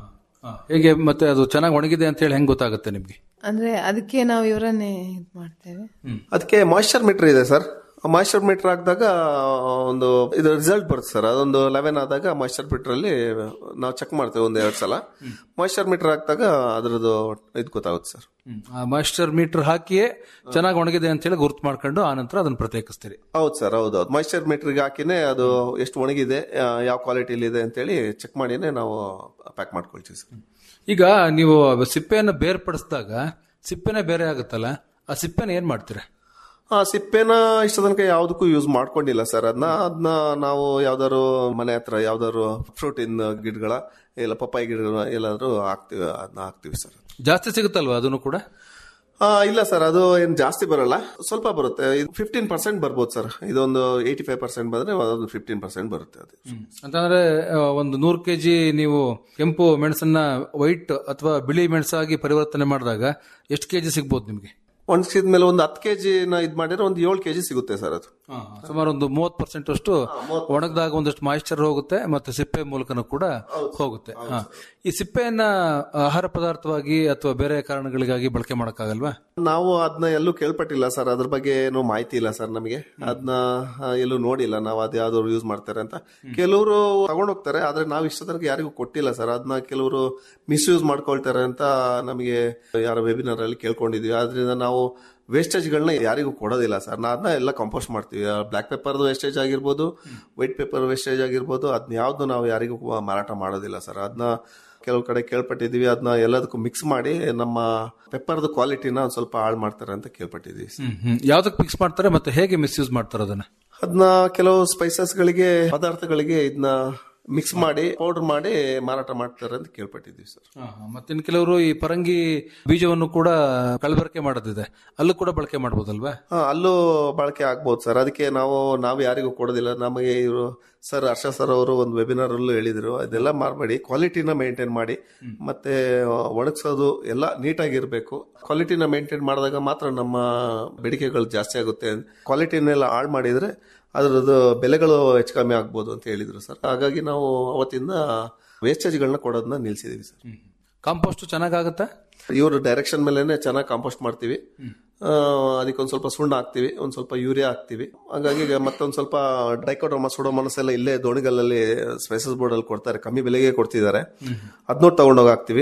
ಹೇಗೆ ಮತ್ತೆ ಅದು ಚೆನ್ನಾಗಿ ಒಣಗಿದೆ ಅಂತ ಹೇಳಿ ಹೆಂಗ್ ಗೊತ್ತಾಗುತ್ತೆ ನಿಮ್ಗೆ ಅಂದ್ರೆ ಅದಕ್ಕೆ ನಾವು ಇವರನ್ನೇ ಇದು ಮಾಡ್ತೇವೆ ಅದಕ್ಕೆ ಮಾಯ್ಚರ್ ಮೀಟರ್ ಇದೆ ಸರ್ ಮಾಯ್ಚರ್ ಮೀಟರ್ ಹಾಕಿದಾಗ ಒಂದು ಇದು ರಿಸಲ್ಟ್ ಬರುತ್ತೆ ಸರ್ ಅದೊಂದು ಲೆವೆನ್ ಆದಾಗ ಮಾಯ್ಚರ್ ಮೀಟರ್ ಅಲ್ಲಿ ನಾವು ಚೆಕ್ ಮಾಡ್ತೇವೆ ಒಂದ್ ಎರಡು ಸಲ ಮಾಯ್ಚರ್ ಮೀಟರ್ ಹಾಕಿದಾಗ ಅದ್ರದ್ದು ಇದು ಗೊತ್ತಾಗುತ್ತೆ ಸರ್ ಆ ಮಾಯಿಶ್ಚರ್ ಮೀಟರ್ ಹಾಕಿಯೇ ಚೆನ್ನಾಗಿ ಒಣಗಿದೆ ಅಂತ ಹೇಳಿ ಗುರ್ತು ಮಾಡ್ಕೊಂಡು ಆನಂತರ ಅದನ್ನ ಪ್ರತ್ಯೇಕಿಸ್ತೀರಿ ಹೌದು ಸರ್ ಹೌದು ಹೌದು ಮಾಯ್ಚರ್ ಮೀಟರ್ಗೆ ಹಾಕಿನೇ ಅದು ಎಷ್ಟು ಒಣಗಿದೆ ಆ, ಯಾವ ಕ್ವಾಲಿಟಿಲಿ ಇದೆ ಅಂತೇಳಿ ಚೆಕ್ ಮಾಡಿನೇ ನಾವು ಪ್ಯಾಕ್ ಮಾಡ್ಕೊಳ್ತೀವಿ ಸರ್ ಈಗ ನೀವು ಸಿಪ್ಪೆಯನ್ನು ಬೇರ್ಪಡಿಸಿದಾಗ ಸಿಪ್ಪೆನೇ ಬೇರೆ ಆಗುತ್ತಲ್ಲ ಆ ಸಿಪ್ಪೆನ ಏನ್ ಮಾಡ್ತೀರಾ ಆ ಸಿಪ್ಪೆನ ಇಷ್ಟ ತನಕ ಯಾವ್ದಕ್ಕೂ ಯೂಸ್ ಮಾಡ್ಕೊಂಡಿಲ್ಲ ಸರ್ ಅದನ್ನ ಅದನ್ನ ನಾವು ಯಾವ್ದಾದ್ರು ಮನೆ ಹತ್ರ ಯಾವ್ದಾದ್ರು ಫ್ರೂಟಿನ್ ಗಿಡಗಳ ಇಲ್ಲ ಪಪ್ಪಾಯಿ ಗಿಡಗಳ ಎಲ್ಲಾದ್ರೂ ಹಾಕ್ತಿವಿ ಅದನ್ನ ಹಾಕ್ತಿವಿ ಸರ್ ಜಾಸ್ತಿ ಸಿಗುತ್ತಲ್ವಾ ಅದನ್ನು ಕೂಡ ಆ, ಇಲ್ಲ ಸರ್ ಅದು ಏನ್ ಜಾಸ್ತಿ ಬರಲ್ಲ ಸ್ವಲ್ಪ ಬರುತ್ತೆ ಫಿಫ್ಟೀನ್ ಪರ್ಸೆಂಟ್ ಬರ್ಬೋದು ಸರ್ ಇದೊಂದು ಏಯ್ಟಿ ಫೈವ್ ಪರ್ಸೆಂಟ್ ಬಂದ್ರೆ ಅದೊಂದು ಫಿಫ್ಟೀನ್ ಪರ್ಸೆಂಟ್ ಬರುತ್ತೆ ಅದು ಅಂತಂದ್ರೆ ಆ, ಒಂದು ನೂರು ಕೆಜಿ ನೀವು ಕೆಂಪು ಮೆಣಸನ್ನ ವೈಟ್ ಅಥವಾ ಬಿಳಿ ಮೆಣಸಾಗಿ ಪರಿವರ್ತನೆ ಮಾಡಿದಾಗ ಎಷ್ಟು ಕೆಜಿ ಸಿಗ್ಬೋದು ನಿಮ್ಗೆ ಒಣಗಿಸಿದ ಮೇಲೆ ಒಂದು ಹತ್ತು ಕೆಜಿನ ಇದ್ ಮಾಡಿದ್ರೆ ಒಂದು ಏಳು ಕೆಜಿ ಸಿಗುತ್ತೆ ಸರ್ ಅದು ಸುಮಾರು ಒಂದು ಮೂವತ್ತು ಪರ್ಸೆಂಟ್ ಅಷ್ಟು ಒಣಗಿದಾಗ ಒಂದಷ್ಟು ಮಾಯಿಶ್ಚರ್ ಹೋಗುತ್ತೆ ಮತ್ತೆ ಸಿಪ್ಪೆ ಮೂಲಕನೂ ಕೂಡ ಹೋಗುತ್ತೆ ಹಾ. ಈ ಸಿಪ್ಪೆಯನ್ನ ಆಹಾರ ಪದಾರ್ಥವಾಗಿ ಅಥವಾ ಬೇರೆ ಕಾರಣಗಳಿಗಾಗಿ ಬಳಕೆ ಮಾಡಕ್ಕಾಗಲ್ವಾ ನಾವು ಅದನ್ನ ಎಲ್ಲೂ ಕೇಳ್ಪಟ್ಟಿಲ್ಲ ಸರ್ ಅದ್ರ ಬಗ್ಗೆ ಏನು ಮಾಹಿತಿ ಇಲ್ಲ ಸರ್ ನಮಗೆ ಅದನ್ನ ಎಲ್ಲೂ ನೋಡಿಲ್ಲ ನಾವು ಅದ್ ಯಾವ್ದಾದ್ರು ಯೂಸ್ ಮಾಡ್ತಾರೆ ಅಂತ ಕೆಲವರು ತಗೊಂಡೋಗ್ತಾರೆ ಆದ್ರೆ ನಾವು ಇಷ್ಟ ತನಕ ಯಾರಿಗೂ ಕೊಟ್ಟಿಲ್ಲ ಸರ್ ಅದನ್ನ ಕೆಲವರು ಮಿಸ್ಯೂಸ್ ಮಾಡ್ಕೊಳ್ತಾರೆ ಅಂತ ನಮಗೆ ಯಾರ ವೆಬಿನಾರ್ ಅಲ್ಲಿ ಕೇಳ್ಕೊಂಡಿದ್ವಿ ಆದ್ರಿಂದ ನಾವು ವೇಸ್ಟೇಜ್ಗಳನ್ನ ಯಾರಿಗೂ ಕೊಡೋದಿಲ್ಲ ಸರ್ ನಾ ಅದನ್ನ ಎಲ್ಲ ಕಂಪೋಸ್ಟ್ ಮಾಡ್ತೀವಿ ಬ್ಲಾಕ್ ಪೇಪರ್ದು ವೇಸ್ಟೇಜ್ ಆಗಿರ್ಬೋದು ವೈಟ್ ಪೇಪರ್ ವೇಸ್ಟೇಜ್ ಆಗಿರ್ಬೋದು ಅದನ್ನ ಯಾವ್ದು ನಾವು ಯಾರಿಗೂ ಮಾರಾಟ ಮಾಡೋದಿಲ್ಲ ಸರ್ ಅದನ್ನ ಕೆಲವು ಕಡೆ ಕೇಳ್ಪಟ್ಟಿದೀವಿ ಅದನ್ನ ಎಲ್ಲದಕ್ಕೂ ಮಿಕ್ಸ್ ಮಾಡಿ ನಮ್ಮ ಪೆಪ್ಪರ್ದು ಕ್ವಾಲಿಟಿನ ಒಂದ್ ಸ್ವಲ್ಪ ಹಾಳು ಮಾಡ್ತಾರೆ ಅಂತ ಕೇಳ್ಪಟ್ಟಿದೀವಿ ಸರ್. ಹ್ಮ್ ಹ್ಮ್ ಯಾವ್ದಕ್ ಮಿಕ್ಸ್ ಮಾಡ್ತಾರೆ ಮತ್ತೆ ಹೇಗೆ ಮಿಸ್ಯೂಸ್ ಮಾಡ್ತಾರೆ ಅದನ್ನ ಅದನ್ನ ಕೆಲವು ಸ್ಪೈಸಸ್ ಗಳಿಗೆ ಪದಾರ್ಥಗಳಿಗೆ ಇದನ್ನ ಮಿಕ್ಸ್ ಮಾಡಿ ಪೌಡರ್ ಮಾಡಿ ಮಾರಾಟ ಮಾಡ್ತಾರೆ ಅಂತ ಕೇಳ್ಪಟ್ಟಿದ್ದೀವಿ ಸರ್ ಮತ್ತಿನ್ ಕೆಲವರು ಈ ಪರಂಗಿ ಬೀಜವನ್ನು ಕೂಡ ಕಲಬೆರಕೆ ಮಾಡೋದಿದೆ ಅಲ್ಲೂ ಕೂಡ ಬಳಕೆ ಮಾಡ್ಬೋದಲ್ವಾ ಹಾ ಅಲ್ಲೂ ಬಳಕೆ ಆಗ್ಬೋದು ಸರ್ ಅದಕ್ಕೆ ನಾವು ನಾವು ಯಾರಿಗೂ ಕೊಡೋದಿಲ್ಲ ನಮಗೆ ಇವರು ಸರ್ ಹರ್ಷ ಸರ್ ಅವರು ಒಂದು ವೆಬಿನಾರ್ ಅಲ್ಲೂ ಹೇಳಿದ್ರು ಅದೆಲ್ಲ ಮಾಡಬೇಡಿ ಕ್ವಾಲಿಟಿನ ಮೇಂಟೈನ್ ಮಾಡಿ ಮತ್ತೆ ಒಣಗಿಸೋದು ಎಲ್ಲ ನೀಟಾಗಿರ್ಬೇಕು ಕ್ವಾಲಿಟಿನ ಮೇಂಟೈನ್ ಮಾಡಿದಾಗ ಮಾತ್ರ ನಮ್ಮ ಬೇಡಿಕೆಗಳು ಜಾಸ್ತಿ ಆಗುತ್ತೆ ಕ್ವಾಲಿಟಿನೆಲ್ಲ ಹಾಳು ಮಾಡಿದ್ರೆ ಅದರದ್ದು ಬೆಲೆಗಳು ಹೆಚ್ಚು ಕಮ್ಮಿ ಆಗ್ಬೋದು ಅಂತ ಹೇಳಿದ್ರು ಸರ್ ಹಾಗಾಗಿ ನಾವು ಅವತ್ತಿಂದ ವೇಸ್ಟೇಜ್ಗಳನ್ನ ಕೊಡೋದನ್ನ ನಿಲ್ಸಿದೀವಿ ಸರ್ ಕಾಂಪೋಸ್ಟ್ ಚೆನ್ನಾಗಾಗತ್ತಾ ಇವ್ರ ಡೈರೆಕ್ಷನ್ ಮೇಲೆನೆ ಚೆನ್ನಾಗಿ ಕಾಂಪೋಸ್ಟ್ ಮಾಡ್ತೀವಿ ಆ, ಅದಕ್ಕೊಂದ್ ಸ್ವಲ್ಪ ಸುಣ್ಣ ಹಾಕ್ತಿವಿ ಒಂದ್ ಸ್ವಲ್ಪ ಯೂರಿಯಾ ಹಾಕ್ತಿವಿ ಹಾಗಾಗಿ ಈಗ ಮತ್ತೊಂದ್ ಸ್ವಲ್ಪ ಡೈಕೋಡೋಮ ಸುಡೋಮನಸ್ ಎಲ್ಲ ಇಲ್ಲೇ ದೋಣಿಗಲ್ಲಲ್ಲಿ ಸ್ಪೈಸಸ್ ಬೋರ್ಡ್ ಅಲ್ಲಿ ಕೊಡ್ತಾರೆ ಕಮ್ಮಿ ಬೆಲೆಗೆ ಕೊಡ್ತಿದ್ದಾರೆ ಅದನ್ನೂ ತಗೊಂಡೋಗಿ ಹಾಕ್ತಿವಿ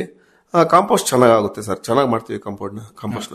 ಕಾಂಪೋಸ್ಟ್ ಚೆನ್ನಾಗುತ್ತೆ ಸರ್ ಚೆನ್ನಾಗಿ ಮಾಡ್ತೀವಿ ಕಾಂಪೌಂಡ್ ಕಾಂಪೋಸ್ಟ್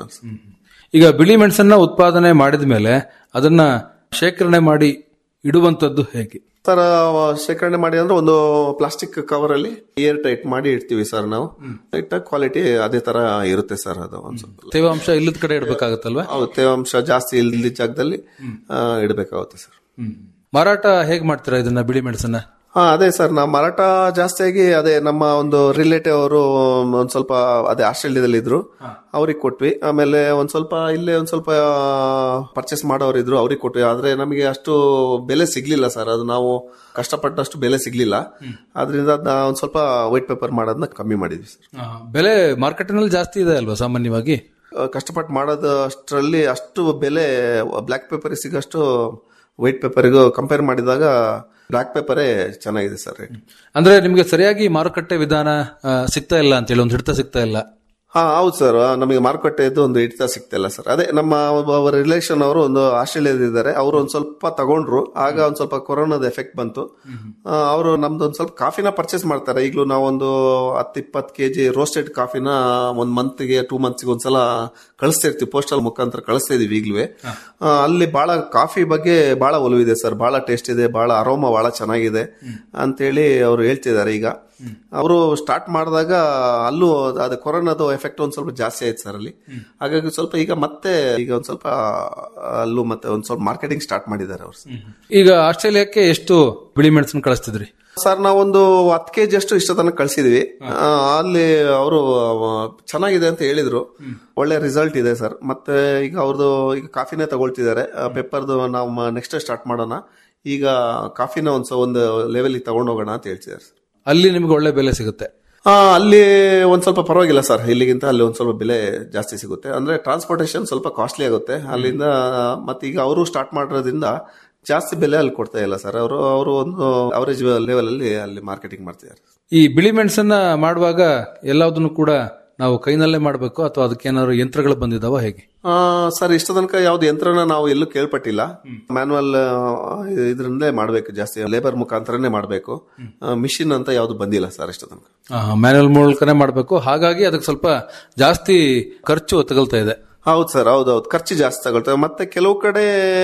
ಈಗ ಬಿಳಿ ಮೆಣಸನ್ನ ಉತ್ಪಾದನೆ ಮಾಡಿದ ಮೇಲೆ ಅದನ್ನ ಶೇಖರಣೆ ಮಾಡಿ ಇಡುವಂತದ್ದು ಹೇಗೆ ತರ ಶೇಖರಣೆ ಮಾಡಿ ಅಂದ್ರೆ ಒಂದು ಪ್ಲಾಸ್ಟಿಕ್ ಕವರ್ ಅಲ್ಲಿ ಏರ್ ಟೈಟ್ ಮಾಡಿ ಇಡ್ತೀವಿ ಸರ್ ನಾವು ಇಟ್ಟ ಕ್ವಾಲಿಟಿ ಅದೇ ತರ ಇರುತ್ತೆ ಸರ್ ಅದು ಒಂದ್ ಸ್ವಲ್ಪ ತೇವಾಂಶ ಇಲ್ಲದ ಕಡೆ ಇಡಬೇಕಾಗತ್ತಲ್ವಾ ಹೌದು ತೇವಾಂಶ ಜಾಸ್ತಿ ಇಲ್ದ ಜಾಗದಲ್ಲಿ ಆ, ಇಡ್ಬೇಕಾಗುತ್ತೆ ಸರ್ ಮಾರಾಟ ಹೇಗ್ ಮಾಡ್ತೀರಾ ಇದನ್ನ ಬಿಳಿ ಮೆಣಸನ್ನ ಹಾ ಅದೇ ಸರ್ ನಾವು ಮಾರಾಟ ಜಾಸ್ತಿಯಾಗಿ ಅದೇ ನಮ್ಮ ಒಂದು ರಿಲೇಟಿವ್ ಅವರು ಒಂದ್ ಸ್ವಲ್ಪ ಅದೇ ಆಸ್ಟ್ರೇಲಿಯಾದಲ್ಲಿ ಇದ್ರು ಅವ್ರಿಗೆ ಕೊಟ್ವಿ ಆಮೇಲೆ ಒಂದ್ ಸ್ವಲ್ಪ ಇಲ್ಲೇ ಒಂದ್ ಸ್ವಲ್ಪ ಪರ್ಚೇಸ್ ಮಾಡೋರು ಇದ್ರು ಅವ್ರಿಗೆ ಕೊಟ್ವಿ ಆದ್ರೆ ನಮಗೆ ಅಷ್ಟು ಬೆಲೆ ಸಿಗ್ಲಿಲ್ಲ ಸರ್ ಅದು ನಾವು ಕಷ್ಟಪಟ್ಟಷ್ಟು ಬೆಲೆ ಸಿಗ್ಲಿಲ್ಲ ಆದ್ರಿಂದ ಅದ್ನ ಒಂದ್ ಸ್ವಲ್ಪ ವೈಟ್ ಪೇಪರ್ ಮಾಡೋದನ್ನ ಕಮ್ಮಿ ಮಾಡಿದ್ವಿ ಸರ್ ಬೆಲೆ ಮಾರ್ಕೆಟ್ನಲ್ಲಿ ಜಾಸ್ತಿ ಇದೆ ಅಲ್ವಾ ಸಾಮಾನ್ಯವಾಗಿ ಆ, ಕಷ್ಟಪಟ್ಟು ಮಾಡೋದು ಅಷ್ಟರಲ್ಲಿ ಅಷ್ಟು ಬೆಲೆ ಬ್ಲ್ಯಾಕ್ ಪೇಪರ್ ಸಿಗೋಷ್ಟು ವೈಟ್ ಪೇಪರ್ಗೂ ಕಂಪೇರ್ ಮಾಡಿದಾಗ ಬ್ಲ್ಯಾಕ್ ಪೇಪರೇ ಚೆನ್ನಾಗಿದೆ ಸರ್ ರೇಟ್ ಅಂದ್ರೆ ನಿಮ್ಗೆ ಸರಿಯಾಗಿ ಮಾರುಕಟ್ಟೆ ವಿಧಾನ ಆ, ಸಿಗ್ತಾ ಇಲ್ಲ ಅಂತೇಳಿ ಒಂದು ಹಿಡಿತ ಸಿಗ್ತಾ ಇಲ್ಲ ಹಾ ಹೌದು ಸರ್ ನಮಗೆ ಮಾರುಕಟ್ಟೆದು ಒಂದು ಹಿಡಿತ ಸಿಗ್ತಿಲ್ಲ ಸರ್ ಅದೇ ನಮ್ಮ ಒಬ್ಬ ಅವರ ರಿಲೇಷನ್ ಅವರು ಒಂದು ಆಸ್ಟ್ರೇಲಿಯಾದ ಇದ್ದಾರೆ ಅವರು ಒಂದ್ ಸ್ವಲ್ಪ ತಗೊಂಡ್ರು ಆಗ ಒಂದ್ ಸ್ವಲ್ಪ ಕೊರೋನಾದ ಎಫೆಕ್ಟ್ ಬಂತು ಅವರು ನಮ್ದು ಒಂದ್ ಸ್ವಲ್ಪ ಕಾಫಿನ ಪರ್ಚೇಸ್ ಮಾಡ್ತಾರೆ ಈಗಲೂ ನಾವೊಂದು ಹತ್ತು ಇಪ್ಪತ್ತು ಕೆಜಿ ರೋಸ್ಟೆಡ್ ಕಾಫಿನ ಒಂದ್ ಮಂತ್ಗೆ ಟೂ ಮಂತ್ಸ್ಗೆ ಒಂದ್ಸಲ ಕಳಿಸ್ತಾ ಇರ್ತೀವಿ ಪೋಸ್ಟಲ್ ಮುಖಾಂತರ ಕಳಿಸ್ತಾ ಇದೀವಿ ಈಗಲೂ ಅಲ್ಲಿ ಬಹಳ ಕಾಫಿ ಬಗ್ಗೆ ಬಹಳ ಒಲವಿದೆ ಸರ್ ಬಹಳ ಟೇಸ್ಟ್ ಇದೆ ಬಹಳ ಅರೋಮ ಬಹಳ ಚೆನ್ನಾಗಿದೆ ಅಂತೇಳಿ ಅವರು ಹೇಳ್ತಿದ್ದಾರೆ ಈಗ ಅವರು ಸ್ಟಾರ್ಟ್ ಮಾಡಿದಾಗ ಅಲ್ಲೂ ಅದು ಕೊರೋನಾದ ಎಫೆಕ್ಟ್ ಒಂದ್ ಸ್ವಲ್ಪ ಜಾಸ್ತಿ ಆಯ್ತು ಸರ್ ಅಲ್ಲಿ ಹಾಗಾಗಿ ಸ್ವಲ್ಪ ಈಗ ಮತ್ತೆ ಈಗ ಒಂದ್ ಸ್ವಲ್ಪ ಅಲ್ಲೂ ಮತ್ತೆ ಒಂದ್ ಸ್ವಲ್ಪ ಮಾರ್ಕೆಟಿಂಗ್ ಸ್ಟಾರ್ಟ್ ಮಾಡಿದ್ದಾರೆ ಅವರು ಈಗ ಆಸ್ಟ್ರೇಲಿಯಾಕ್ಕೆ ಎಷ್ಟು ಬಿಳಿ ಮೆಣಸನ್ನು ಕಳಿಸ್ತಿದ್ರಿ ಸರ್ ನಾವೊಂದು ಹತ್ತು ಕೆ ಜಿ ಅಷ್ಟು ಇಷ್ಟ ತನಕ ಕಳ್ಸಿದ್ವಿ ಆ, ಅಲ್ಲಿ ಅವರು ಚೆನ್ನಾಗಿದೆ ಅಂತ ಹೇಳಿದ್ರು ಒಳ್ಳೆ ರಿಸಲ್ಟ್ ಇದೆ ಸರ್ ಮತ್ತೆ ಈಗ ಅವ್ರದ್ದು ಈಗ ಕಾಫಿನೇ ತಗೊಳ್ತಿದ್ದಾರೆ ಪೆಪ್ಪರ್ದು ನಾವು ನೆಕ್ಸ್ಟ್ ಸ್ಟಾರ್ಟ್ ಮಾಡೋಣ ಈಗ ಕಾಫಿನ ಒಂದ್ ಸ- ಒಂದು ಲೆವೆಲ್ ತಗೊಂಡೋಗೋಣ ಅಂತ ಹೇಳ್ತಿದ್ದಾರೆ ಸರ್ ಅಲ್ಲಿ ನಿಮ್ಗೆ ಒಳ್ಳೆ ಬೆಲೆ ಸಿಗುತ್ತೆ ಆ, ಅಲ್ಲಿ ಒಂದ್ ಸ್ವಲ್ಪ ಪರವಾಗಿಲ್ಲ ಸರ್ ಇಲ್ಲಿಗಿಂತ ಅಲ್ಲಿ ಒಂದ್ ಸ್ವಲ್ಪ ಬೆಲೆ ಜಾಸ್ತಿ ಸಿಗುತ್ತೆ ಅಂದ್ರೆ ಟ್ರಾನ್ಸ್ಪೋರ್ಟೇಶನ್ ಸ್ವಲ್ಪ ಕಾಸ್ಟ್ಲಿ ಆಗುತ್ತೆ ಅಲ್ಲಿಂದ ಮತ್ತೆ ಈಗ ಅವರು ಸ್ಟಾರ್ಟ್ ಮಾಡಿರೋದ್ರಿಂದ ಜಾಸ್ತಿ ಬೆಲೆ ಅಲ್ಲಿ ಕೊಡ್ತಾ ಇಲ್ಲ ಸರ್ ಅವರು ಅವರು ಒಂದು ಅವರೇಜ್ ಲೆವೆಲ್ ಅಲ್ಲಿ ಅಲ್ಲಿ ಮಾರ್ಕೆಟಿಂಗ್ ಮಾಡ್ತಿದ್ದಾರೆ ಈ ಬಿಳಿ ಮೆಣಸನ್ನ ಮಾಡುವಾಗ ಎಲ್ಲದನ್ನು ಕೂಡ ನಾವು ಕೈನಲ್ಲೇ ಮಾಡಬೇಕು ಅಥವಾ ಅದಕ್ಕೇನಾದ್ರು ಯಂತ್ರಗಳು ಬಂದಿದಾವ ಹೇಗೆ ಆ, ಸರ್ ಇಷ್ಟ ತನಕ ಯಾವ್ದು ಯಂತ್ರನ ನಾವು ಎಲ್ಲೂ ಕೇಳ್ಪಟ್ಟಿಲ್ಲ ಮ್ಯಾನುವಲ್ ಇದರಿಂದಲೇ ಮಾಡಬೇಕು ಜಾಸ್ತಿ ಲೇಬರ್ ಮುಖಾಂತರನೇ ಮಾಡಬೇಕು ಮಿಷಿನ್ ಅಂತ ಯಾವ್ದು ಬಂದಿಲ್ಲ ಸರ್ ಇಷ್ಟ ತನಕ ಮ್ಯಾನುವಲ್ ಮೂಲಕನೇ ಮಾಡಬೇಕು ಹಾಗಾಗಿ ಅದಕ್ಕೆ ಸ್ವಲ್ಪ ಜಾಸ್ತಿ ಖರ್ಚು ತಗಲ್ತಾ ಇದೆ ಹೌದು ಸರ್ ಹೌದೌದು ಖರ್ಚು ಜಾಸ್ತಿ ತಗೊಳ್ತೇವೆ ಮತ್ತೆ ಕೆಲವು ಕಡೆ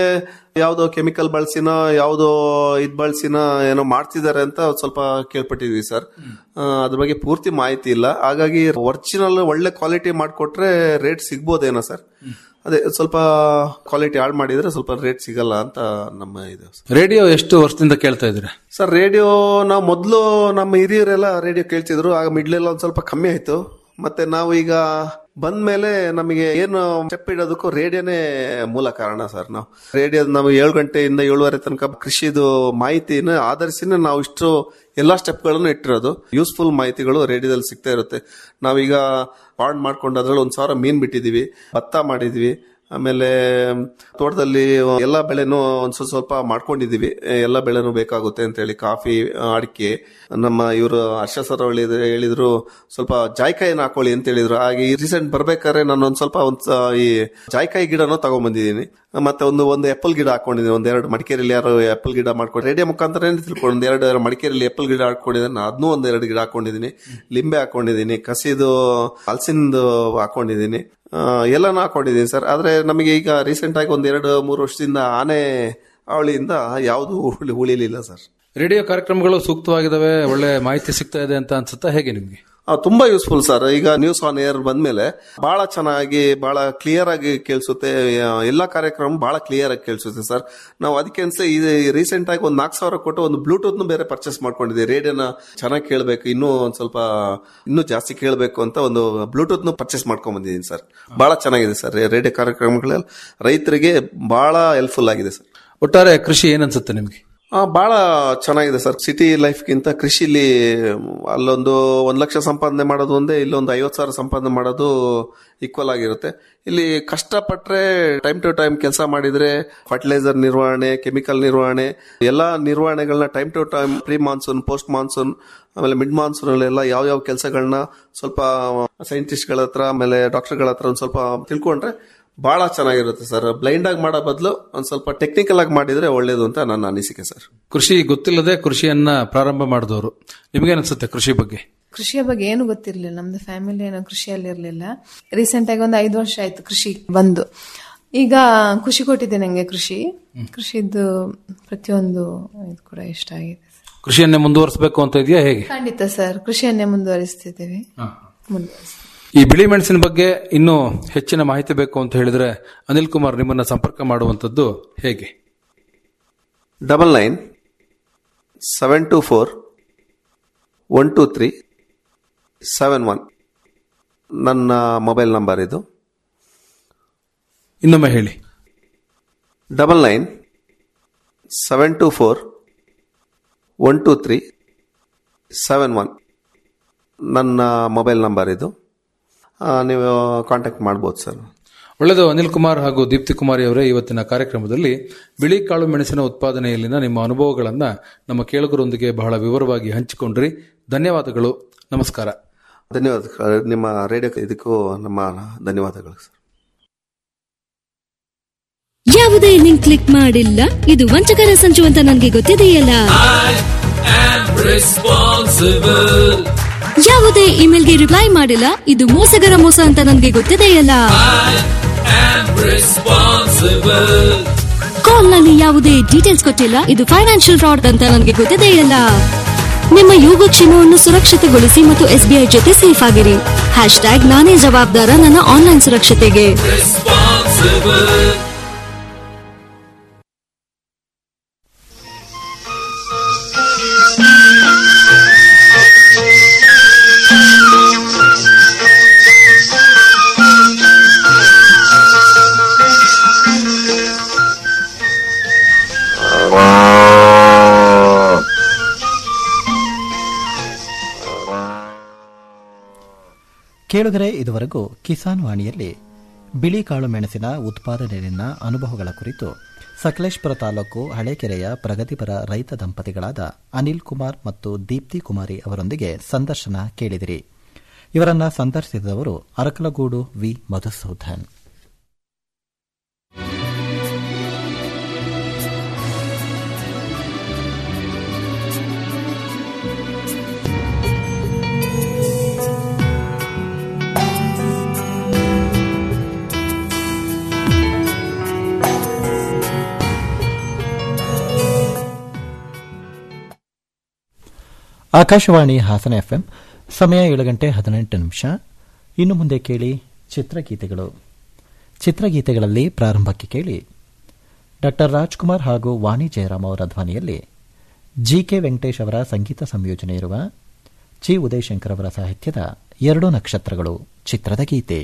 ಯಾವ್ದೋ ಕೆಮಿಕಲ್ ಬಳಸಿನ ಯಾವ್ದೋ ಇದ್ ಬಳಸಿನ ಏನೋ ಮಾಡ್ತಿದ್ದಾರೆ ಅಂತ ಒಂದ್ ಸ್ವಲ್ಪ ಕೇಳ್ಪಟ್ಟಿದ್ವಿ ಸರ್ ಆ, ಅದ್ರ ಬಗ್ಗೆ ಪೂರ್ತಿ ಮಾಹಿತಿ ಇಲ್ಲ ಹಾಗಾಗಿ ಒರಿಜಿನಲ್ ಒಳ್ಳೆ ಕ್ವಾಲಿಟಿ ಮಾಡಿಕೊಟ್ರೆ ರೇಟ್ ಸಿಗ್ಬೋದೇನೋ ಸರ್ ಅದೇ ಸ್ವಲ್ಪ ಕ್ವಾಲಿಟಿ ಹಾಳು ಮಾಡಿದ್ರೆ ಸ್ವಲ್ಪ ರೇಟ್ ಸಿಗಲ್ಲ ಅಂತ ನಮ್ಮ ಇದು ರೇಡಿಯೋ ಎಷ್ಟು ವರ್ಷದಿಂದ ಕೇಳ್ತಾ ಇದ್ದೀರಾ ಸರ್ ರೇಡಿಯೋ ನಾವು ಮೊದಲು ನಮ್ಮ ಹಿರಿಯರೆಲ್ಲ ರೇಡಿಯೋ ಕೇಳ್ತಿದ್ರು ಆಗ ಮಿಡ್ಲೆಲ್ಲ ಒಂದ್ ಸ್ವಲ್ಪ ಕಮ್ಮಿ ಆಯ್ತು ಮತ್ತೆ ನಾವು ಈಗ ಬಂದ್ಮೇಲೆ ನಮಗೆ ಏನು ಸ್ಟೆಪ್ ಇಡೋದಕ್ಕೂ ರೇಡಿಯೋನೇ ಮೂಲ ಕಾರಣ ಸರ್ ನಾವು ರೇಡಿಯೋ ನಾವು ಏಳು ಗಂಟೆಯಿಂದ ಏಳುವರೆ ತನಕ ಕೃಷಿದು ಮಾಹಿತಿನ ಆಧರಿಸಿನೇ ನಾವು ಇಷ್ಟು ಎಲ್ಲಾ ಸ್ಟೆಪ್ಗಳನ್ನು ಇಟ್ಟಿರೋದು ಯೂಸ್ಫುಲ್ ಮಾಹಿತಿಗಳು ರೇಡಿಯೋದಲ್ಲಿ ಸಿಗ್ತಾ ಇರುತ್ತೆ ನಾವೀಗ ಪಾಂಡ್ ಮಾಡ್ಕೊಂಡು ಅದ್ರಲ್ಲಿ ಒಂದ್ ಸಾವಿರ ಮೀನ್ ಬಿಟ್ಟಿದೀವಿ ಭತ್ತ ಮಾಡಿದ್ವಿ ಆಮೇಲೆ ತೋಟದಲ್ಲಿ ಎಲ್ಲ ಬೆಳೆನೂ ಒಂದ್ ಸ್ವಲ್ಪ ಸ್ವಲ್ಪ ಮಾಡ್ಕೊಂಡಿದೀವಿ ಎಲ್ಲ ಬೆಳೆನೂ ಬೇಕಾಗುತ್ತೆ ಅಂತ ಹೇಳಿ ಕಾಫಿ ಅಡಿಕೆ ನಮ್ಮ ಇವರು ಹರ್ಷ ಸರ್ ಹೇಳಿದ್ರು ಹೇಳಿದ್ರು ಸ್ವಲ್ಪ ಜಾಯ್ಕಾಯಿನ ಹಾಕೊಳ್ಳಿ ಅಂತ ಹೇಳಿದ್ರು ಹಾಗೆ ಈ ರೀಸೆಂಟ್ ಬರ್ಬೇಕಾದ್ರೆ ನಾನು ಒಂದ್ ಸ್ವಲ್ಪ ಒಂದ್ ಸ- ಈ ಜಾಯ್ಕಾಯಿ ಗಿಡನೂ ತಗೊಂಡ್ಬಂದಿದ್ದೀನಿ ಮತ್ತೆ ಒಂದು ಒಂದು ಆಪಲ್ ಗಿಡ ಹಾಕೊಂಡಿದ್ದೀನಿ ಒಂದ್ ಎರಡು ಮಡಿಕೇರಿಯಲ್ಲಿ ಯಾರು ಆಪಲ್ ಗಿಡ ಮಾಡ್ಕೊಂಡು ರೇಡಿಯೋ ಮುಖಾಂತರ ತಿಳ್ಕೊಂಡು ಒಂದ್ ಎರಡು ಮಡಿಕೇರಿಯಲ್ಲಿ ಆಪಲ್ ಗಿಡ ಹಾಕೊಂಡಿದ್ದೀನಿ ಅದನ್ನೂ ಒಂದ್ ಎರಡು ಗಿಡ ಹಾಕೊಂಡಿದ್ದೀನಿ ಲಿಂಬೆ ಹಾಕೊಂಡಿದ್ದೀನಿ ಕಸಿದು ಹಲಸಿಂದು ಹಾಕೊಂಡಿದ್ದೀನಿ ಆ, ಎಲ್ಲಾನು ಹಾಕೊಂಡಿದ್ದೀನಿ ಸರ್ ಆದ್ರೆ ನಮಗೆ ಈಗ ರೀಸೆಂಟ್ ಆಗಿ ಒಂದ್ ಎರಡು ಮೂರು ವರ್ಷದಿಂದ ಆನೆ ಅವಳಿಯಿಂದ ಯಾವುದು ಹುಳಿ ಉಳಿಲಿಲ್ಲ ಸರ್ ರೇಡಿಯೋ ಕಾರ್ಯಕ್ರಮಗಳು ಸೂಕ್ತವಾಗಿದ್ದಾವೆ ಒಳ್ಳೆ ಮಾಹಿತಿ ಸಿಗ್ತಾ ಇದೆ ಅಂತ ಅನ್ಸುತ್ತಾ ಹೇಗೆ ನಿಮ್ಗೆ ಆ, ತುಂಬಾ ಯೂಸ್ಫುಲ್ ಸರ್ ಈಗ ನ್ಯೂಸ್ ಆನ್ ಏರ್ ಬಂದ್ಮೇಲೆ ಬಹಳ ಚೆನ್ನಾಗಿ ಬಹಳ ಕ್ಲಿಯರ್ ಆಗಿ ಕೇಳಿಸುತ್ತೆ ಎಲ್ಲಾ ಕಾರ್ಯಕ್ರಮ ಬಹಳ ಕ್ಲಿಯರ್ ಆಗಿ ಕೇಳಿಸುತ್ತೆ ಸರ್ ನಾವು ಅದಕ್ಕೆ ಅನ್ಸೆ ಈ ರೀಸೆಂಟ್ ಆಗಿ ಒಂದ್ ನಾಲ್ಕು ಸಾವಿರ ಕೊಟ್ಟು ಒಂದು ಬ್ಲೂಟೂತ್ ಬೇರೆ ಪರ್ಚೇಸ್ ಮಾಡ್ಕೊಂಡಿದ್ದೀವಿ ರೇಡಿಯೋನ ಚೆನ್ನಾಗಿ ಕೇಳಬೇಕು ಇನ್ನೂ ಒಂದ್ ಸ್ವಲ್ಪ ಇನ್ನೂ ಜಾಸ್ತಿ ಕೇಳಬೇಕು ಅಂತ ಒಂದು ಬ್ಲೂಟೂತ್ ಪರ್ಚೇಸ್ ಮಾಡ್ಕೊಂಡ್ ಬಂದಿದ್ದೀನಿ ಸರ್ ಬಹಳ ಚೆನ್ನಾಗಿದೆ ಸರ್ ರೇಡಿಯೋ ಕಾರ್ಯಕ್ರಮಗಳಲ್ಲಿ ರೈತರಿಗೆ ಬಹಳ ಹೆಲ್ಪ್ಫುಲ್ ಆಗಿದೆ ಸರ್ ಒಟ್ಟಾರೆ ಕೃಷಿ ಏನನ್ಸುತ್ತೆ ನಿಮ್ಗೆ ಆ, ಬಹಳ ಚೆನ್ನಾಗಿದೆ ಸರ್ ಸಿಟಿ ಲೈಫ್ಗಿಂತ ಕೃಷಿಲಿ ಅಲ್ಲೊಂದು ಒಂದ್ ಲಕ್ಷ ಸಂಪಾದನೆ ಮಾಡೋದು ಒಂದೇ ಇಲ್ಲೊಂದು ಐವತ್ತು ಸಾವಿರ ಸಂಪಾದನೆ ಮಾಡೋದು ಈಕ್ವಲ್ ಆಗಿರುತ್ತೆ ಇಲ್ಲಿ ಕಷ್ಟಪಟ್ರೆ ಟೈಮ್ ಟು ಟೈಮ್ ಕೆಲಸ ಮಾಡಿದ್ರೆ ಫರ್ಟಿಲೈಸರ್ ನಿರ್ವಹಣೆ ಕೆಮಿಕಲ್ ನಿರ್ವಹಣೆ ಎಲ್ಲಾ ನಿರ್ವಹಣೆಗಳನ್ನ time to time pre monsoon post monsoon ಆಮೇಲೆ ಮಿಡ್ ಮಾನ್ಸೂನ್ ಅಲ್ಲೆಲ್ಲ ಯಾವ ಯಾವ ಕೆಲಸಗಳನ್ನ ಸ್ವಲ್ಪ ಸೈಂಟಿಸ್ಟ್ಗಳ ಹತ್ರ ಆಮೇಲೆ ಡಾಕ್ಟರ್ಗಳ ಹತ್ರ ಒಂದ್ ಸ್ವಲ್ಪ ತಿಳ್ಕೊಂಡ್ರೆ ಬಹಳ ಚೆನ್ನಾಗಿರುತ್ತೆ ಸರ್ ಬ್ಲೈಂಡ್ ಆಗಿ ಮಾಡೋ ಬದಲು ಒಂದ್ ಸ್ವಲ್ಪ ಟೆಕ್ನಿಕಲ್ ಆಗಿ ಮಾಡಿದ್ರೆ ಒಳ್ಳೇದು ಅಂತ ನನ್ನ ಅನಿಸಿಕೆ ಸರ್ ಕೃಷಿ ಗೊತ್ತಿಲ್ಲದೆ ಕೃಷಿಯನ್ನ ಪ್ರಾರಂಭ ಮಾಡಿದವರು ನಿಮ್ಗೇನನ್ಸುತ್ತೆ ಕೃಷಿ ಬಗ್ಗೆ ಕೃಷಿಯ ಬಗ್ಗೆ ಏನು ಗೊತ್ತಿರಲಿಲ್ಲ ನಮ್ದು ಫ್ಯಾಮಿಲಿ ಏನೋ ಕೃಷಿಯಲ್ಲಿ ಇರಲಿಲ್ಲ ರೀಸೆಂಟ್ ಆಗಿ ಒಂದು ಐದು ವರ್ಷ ಆಯ್ತು ಕೃಷಿ ಬಂದು ಈಗ ಖುಷಿ ಕೊಟ್ಟಿದೆ ನಂಗೆ ಕೃಷಿ ಕೃಷಿದ್ದು ಪ್ರತಿಯೊಂದು ಇದು ಕೂಡ ಇಷ್ಟ ಆಗಿದೆ ಕೃಷಿಯನ್ನೇ ಮುಂದುವರಿಸಬೇಕು ಅಂತ ಇದೆಯಾ ಹೇಗೆ ಖಂಡಿತ ಸರ್ ಕೃಷಿಯನ್ನೇ ಮುಂದುವರಿಸ್ತಿದ್ದೇವೆ ಮುಂದುವರಿಸ್ತೀವಿ ಈ ಬಿಳಿ ಮೆಣಸಿನ ಬಗ್ಗೆ ಇನ್ನೂ ಹೆಚ್ಚಿನ ಮಾಹಿತಿ ಬೇಕು ಅಂತ ಹೇಳಿದ್ರೆ ಅನಿಲ್ ಕುಮಾರ್ ನಿಮ್ಮನ್ನ ಸಂಪರ್ಕ ಮಾಡುವಂತದ್ದು ಹೇಗೆ double nine seven two four one two three seven one ನನ್ನ ಮೊಬೈಲ್ ನಂಬರ್ ಇದು ಇನ್ನೊಮ್ಮೆ ಹೇಳಿ double nine seven two four one two three seven one ನನ್ನ ಮೊಬೈಲ್ ನಂಬರ್ ಇದು ಆ, ನೀವು ಕಾಂಟ್ಯಾಕ್ಟ್ ಮಾಡ್ಬೋದು ಸರ್ ಒಳ್ಳೆಯದು ಅನಿಲ್ ಕುಮಾರ್ ಹಾಗೂ ದೀಪ್ತಿ ಕುಮಾರಿ ಅವರೇ ಇವತ್ತಿನ ಕಾರ್ಯಕ್ರಮದಲ್ಲಿ ಬಿಳಿ ಕಾಳು ಮೆಣಸಿನ ಉತ್ಪಾದನೆಯಲ್ಲಿನ ನಿಮ್ಮ ಅನುಭವಗಳನ್ನ ನಮ್ಮ ಕೇಳುಗರೊಂದಿಗೆ ಬಹಳ ವಿವರವಾಗಿ ಹಂಚಿಕೊಂಡ್ರಿ ಧನ್ಯವಾದಗಳು ನಮಸ್ಕಾರ ಧನ್ಯವಾದ ನಿಮ್ಮ ರೇಡಿಯೋ ಇದಕ್ಕೂ ನಮ್ಮ ಧನ್ಯವಾದಗಳು ಸರ್ ಯಾವುದೇ ಲಿಂಕ್ ಕ್ಲಿಕ್ ಮಾಡಿಲ್ಲ ಇದು ವಂಚಕರ ಸಂಚು ಅಂತ ನನಗೆ ಗೊತ್ತಿದೆಯಲ್ಲ ಯಾವುದೇ ಇಮೇಲ್ಗೆ ರಿಪ್ಲೈ ಮಾಡಿಲ್ಲ ಇದು ಮೋಸಗರ ಮೋಸ ಅಂತ ನನಗೆ ಗೊತ್ತಿದೆಯಲ್ಲ ಕಾಲ್ ನಲ್ಲಿ ಯಾವುದೇ ಡೀಟೇಲ್ಸ್ ಕೊಟ್ಟಿಲ್ಲ ಇದು ಫೈನಾನ್ಷಿಯಲ್ ಫ್ರಾಡ್ ಅಂತ ನನಗೆ ಗೊತ್ತಿದೆಯಲ್ಲ ನಿಮ್ಮ ಯೋಗಕ್ಷೇಮವನ್ನು ಸುರಕ್ಷಿತಗೊಳಿಸಿ ಮತ್ತು ಎಸ್ಬಿಐ ಜೊತೆ ಸೇಫ್ ಆಗಿರಿ ಹ್ಯಾಶ್ ಟ್ಯಾಗ್ ನಾನೇ ಜವಾಬ್ದಾರ ನನ್ನ ಆನ್ಲೈನ್ ಸುರಕ್ಷತೆಗೆ ಕೇಳುಗರೆ ಇದುವರೆಗೂ ಕಿಸಾನ್ ವಾಣಿಯಲ್ಲಿ ಬಿಳಿ ಕಾಳು ಮೆಣಸಿನ ಉತ್ಪಾದನೆಯಲ್ಲಿನ ಅನುಭವಗಳ ಕುರಿತು ಸಕಲೇಶ್ಪುರ ತಾಲೂಕು ಹಳೇಕೆರೆಯ ಪ್ರಗತಿಪರ ರೈತ ದಂಪತಿಗಳಾದ ಅನಿಲ್ ಕುಮಾರ್ ಮತ್ತು ದೀಪ್ತಿ ಕುಮಾರಿ ಅವರೊಂದಿಗೆ ಸಂದರ್ಶನ ಕೇಳಿದಿರಿ ಇವರನ್ನ ಸಂದರ್ಶಿಸಿದವರು ಅರಕಲಗೂಡು ವಿ ಮಧುಸೂದನ್ ಆಕಾಶವಾಣಿ ಹಾಸನ ಎಫ್ಎಂ ಸಮಯ ಏಳು ಗಂಟೆ ಹದಿನೆಂಟು ನಿಮಿಷ ಇನ್ನು ಮುಂದೆ ಕೇಳಿ ಚಿತ್ರಗೀತೆಗಳು ಚಿತ್ರಗೀತೆಗಳಲ್ಲಿ ಪ್ರಾರಂಭಕ್ಕೆ ಕೇಳಿ ಡಾ ರಾಜ್ಕುಮಾರ್ ಹಾಗೂ ವಾಣಿ ಜಯರಾಮ್ ಅವರ ಧ್ವನಿಯಲ್ಲಿ ಜಿಕೆ ವೆಂಕಟೇಶ್ ಅವರ ಸಂಗೀತ ಸಂಯೋಜನೆ ಇರುವ ಚಿ ಉದಯಶಂಕರ್ ಅವರ ಸಾಹಿತ್ಯದ ಎರಡು ನಕ್ಷತ್ರಗಳು ಚಿತ್ರದ ಗೀತೆ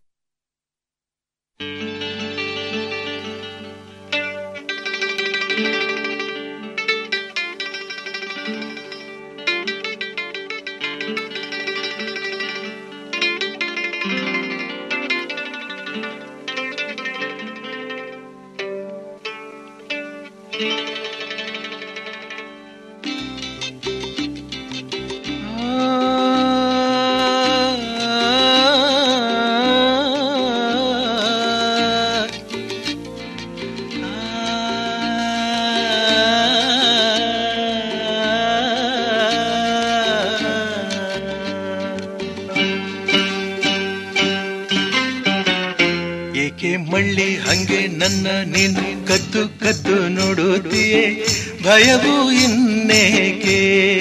ಏಕೆ ಮಳ್ಳಿ ಹಂಗೆ ನನ್ನ ನೀನು ಕದ್ದು ಕದ್ದು ನೋಡುತ್ತೀಯೇ ಭಯವು ಇನ್ನೇಕೆ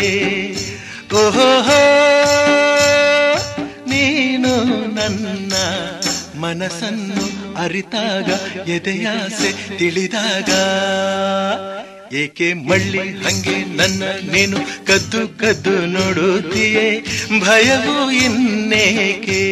ಓಹೋ ನೀನು ನನ್ನ ಮನಸ್ಸನ್ನು ಅರಿತಾಗ ಎದೆಯಾಸೆ ತಿಳಿದಾಗ ಏಕೆ ಮಳ್ಳಿ ಹಂಗೆ ನನ್ನ ನೀನು ಕದ್ದು ಕದ್ದು ನೋಡುತ್ತೀಯೇ ಭಯವು ಇನ್ನೇಕೆ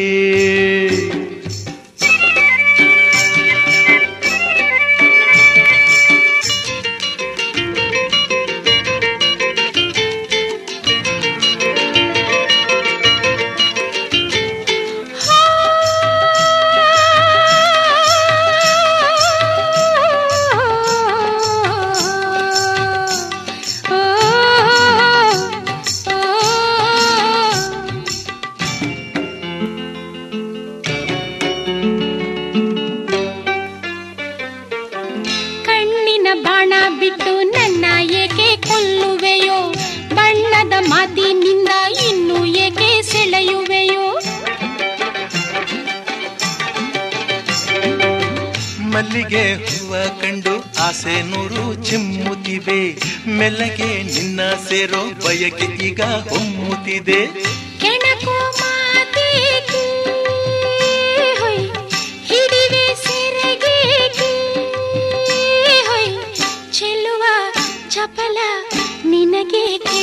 ಮಲ್ಲಿಗೆ ಹೂವ ಕಂಡು ಆಸೆ ನೂರು ಚಿಮ್ಮುತ್ತಿವೆ ಮೆಲ್ಲಗೆ ನಿನ್ನ ಸೇರೋ ಬಯಕೆ ಈಗ ಹೊಮ್ಮುತ್ತಿದೆ ಕೆಣಕು ಮಾತೇಕೆ ಹೊಯ್ ಹಿಡಿವೆ ಸೆರಗೇಕೆ ಹೊಯ್ ಚೆಲ್ಲುವ ಚಪಲ ನಿನಗೇಕೆ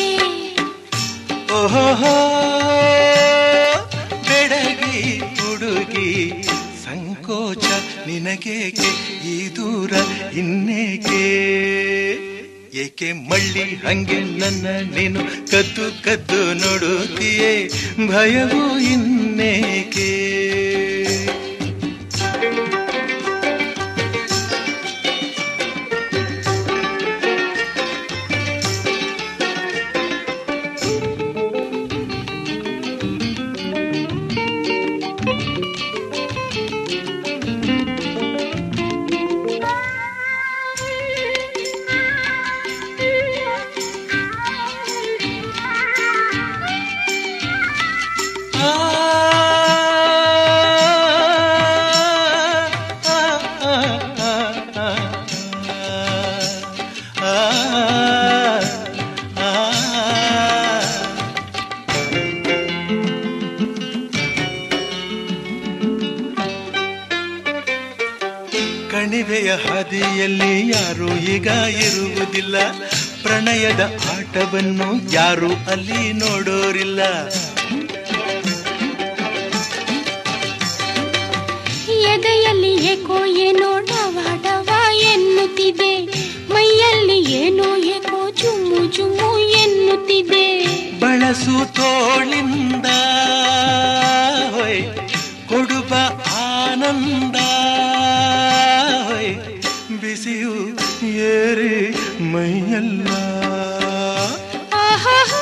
ಓಹೋ ಬೆಡಗಿ ಹುಡುಗಿ ಸಂಕೋಚ ನಿನಗೇಕೆ ಈ ದೂರ ಇನ್ನೇಕೆ ಏಕೆ ಮಳ್ಳಿ ಹಂಗೆ ನನ್ನ ನೀನು ಕದ್ದು ಕದ್ದು ನೋಡುತ್ತೀಯೇ ಭಯವು ಇನ್ನೇಕೆ ಆ, ಆ, ಆ, ಆ, ಆ, ಆ. ಕಣಿವೆಯ ಹಾದಿಯಲ್ಲಿ ಯಾರು ಈಗ ಇರುವುದಿಲ್ಲ ಪ್ರಣಯದ ಆಟವನ್ನು ಯಾರು ಅಲ್ಲಿ ನೋಡೋರಿಲ್ಲ ಎದೆಯಲ್ಲಿ ಏಕೋ ಏನೋ ಡವ ಡವ ಎನ್ನುತ್ತಿದೆ ಮೈಯಲ್ಲಿ ಏನೋ ಏಕೋ ಜುಮ್ಮು ಜುಮ್ಮು ಎನ್ನುತ್ತಿದೆ ಬಳಸು ತೋಳಿಂದ ಹೊಯ್ ಕೊಡುವ ಆನಂದ ಹೊಯ್ ಬಿಸಿಯು ಏರಿ ಮೈಯಲ್ಲ ಆಹಾಹಾ,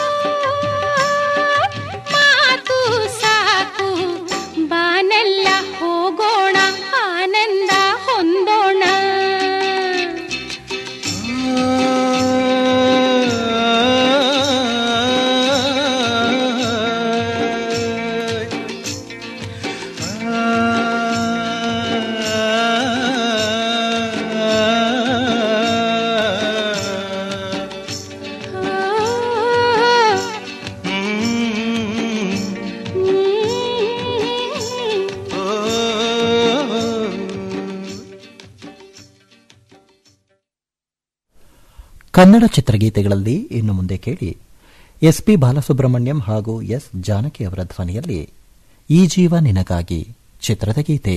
ಮಾತು ಸಾಕು ಬಾನೆಲ್ಲ ಹೋಗೋಣ ಆನಂದ ಹೊಂದೋಣ ಕನ್ನಡ ಚಿತ್ರಗೀತೆಗಳಲ್ಲಿ ಇನ್ನು ಮುಂದೆ ಕೇಳಿ ಎಸ್ಪಿ ಬಾಲಸುಬ್ರಹ್ಮಣ್ಯಂ ಹಾಗೂ ಎಸ್ ಜಾನಕಿ ಅವರ ಧ್ವನಿಯಲ್ಲಿ ಈ ಜೀವ ನಿನಗಾಗಿ ಚಿತ್ರದ ಗೀತೆ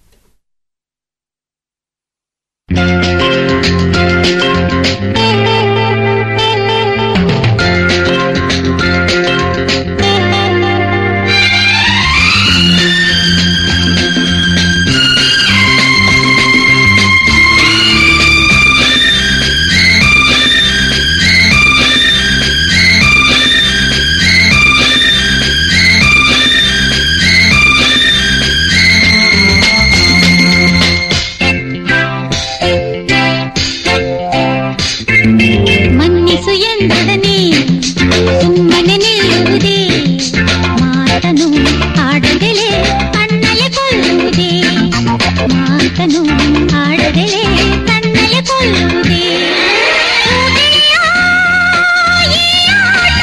ಮನ್ನಿಸು ಎಂದೊಡನೆ ಸುಮ್ಮನೆ ನಿಲ್ಲುವುದೇ ಮಾತನು ಆಡದೆಲೆ ಕಣ್ಣಲೆ ಕೊಲ್ಲುವುದೇ ಮಾತನು ಆಡದೆಲೆ ಕಣ್ಣಲೆ ಕೊಲ್ಲುವುದೇ ಓ ಗೆಳೆಯ, ಈ ಆಟ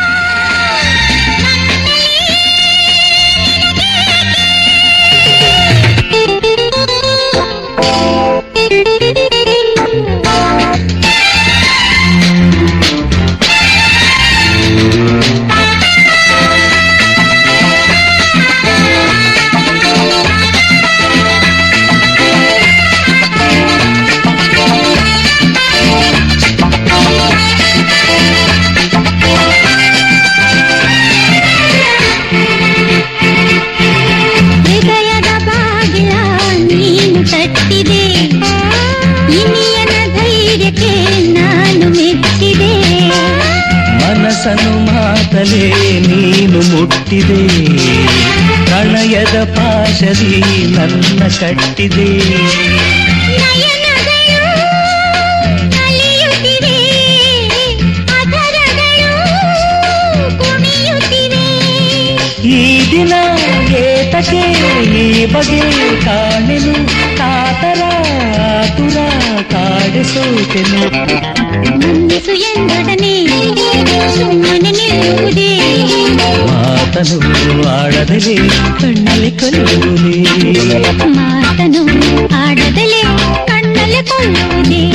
ನನ್ನಲ್ಲಿ ಹೃದಯದ ಬಾಗಿಲ ನೀನು ತಟ್ಟಿದೆ ಇನಿಯನ ಧೈರ್ಯಕ್ಕೆ ನಾನು ಮೆಚ್ಚಿದೆ ಮನಸ್ಸನ್ನು ಮಾತಲೇ ನೀನು ಮುಟ್ಟಿದೆ ಪ್ರಣಯದ ಪಾಶದಿ ನನ್ನ ಕಟ್ಟಿದೆ ನಯನಗಳು ಅಲಿಯುತ್ತಿವೆ ಅದರಗಳು ಕುಣಿಯುತ್ತಿವೆ ಈ ದಿನ ಏತಕ್ಕೆ ಈ ಬಗೆ ಕಾಣೆನು ಕಾತರ ಆತುರ ಕಾಡಿಸೋತೆನು ಮನ್ನಿಸು ಎಂದೊಡನೆ ಸುಮ್ಮನೆ ನಿಲ್ಲುವುದೇ ಮಾತನು ಆಡದಲೇ ಕಣ್ಣಲ್ಲಿ ಕೊಲ್ಲುವುದೇ ಮಾತನು ಆಡದಲೇ ಕಣ್ಣಲ್ಲಿ ಕೊಲ್ಲುವುದೇ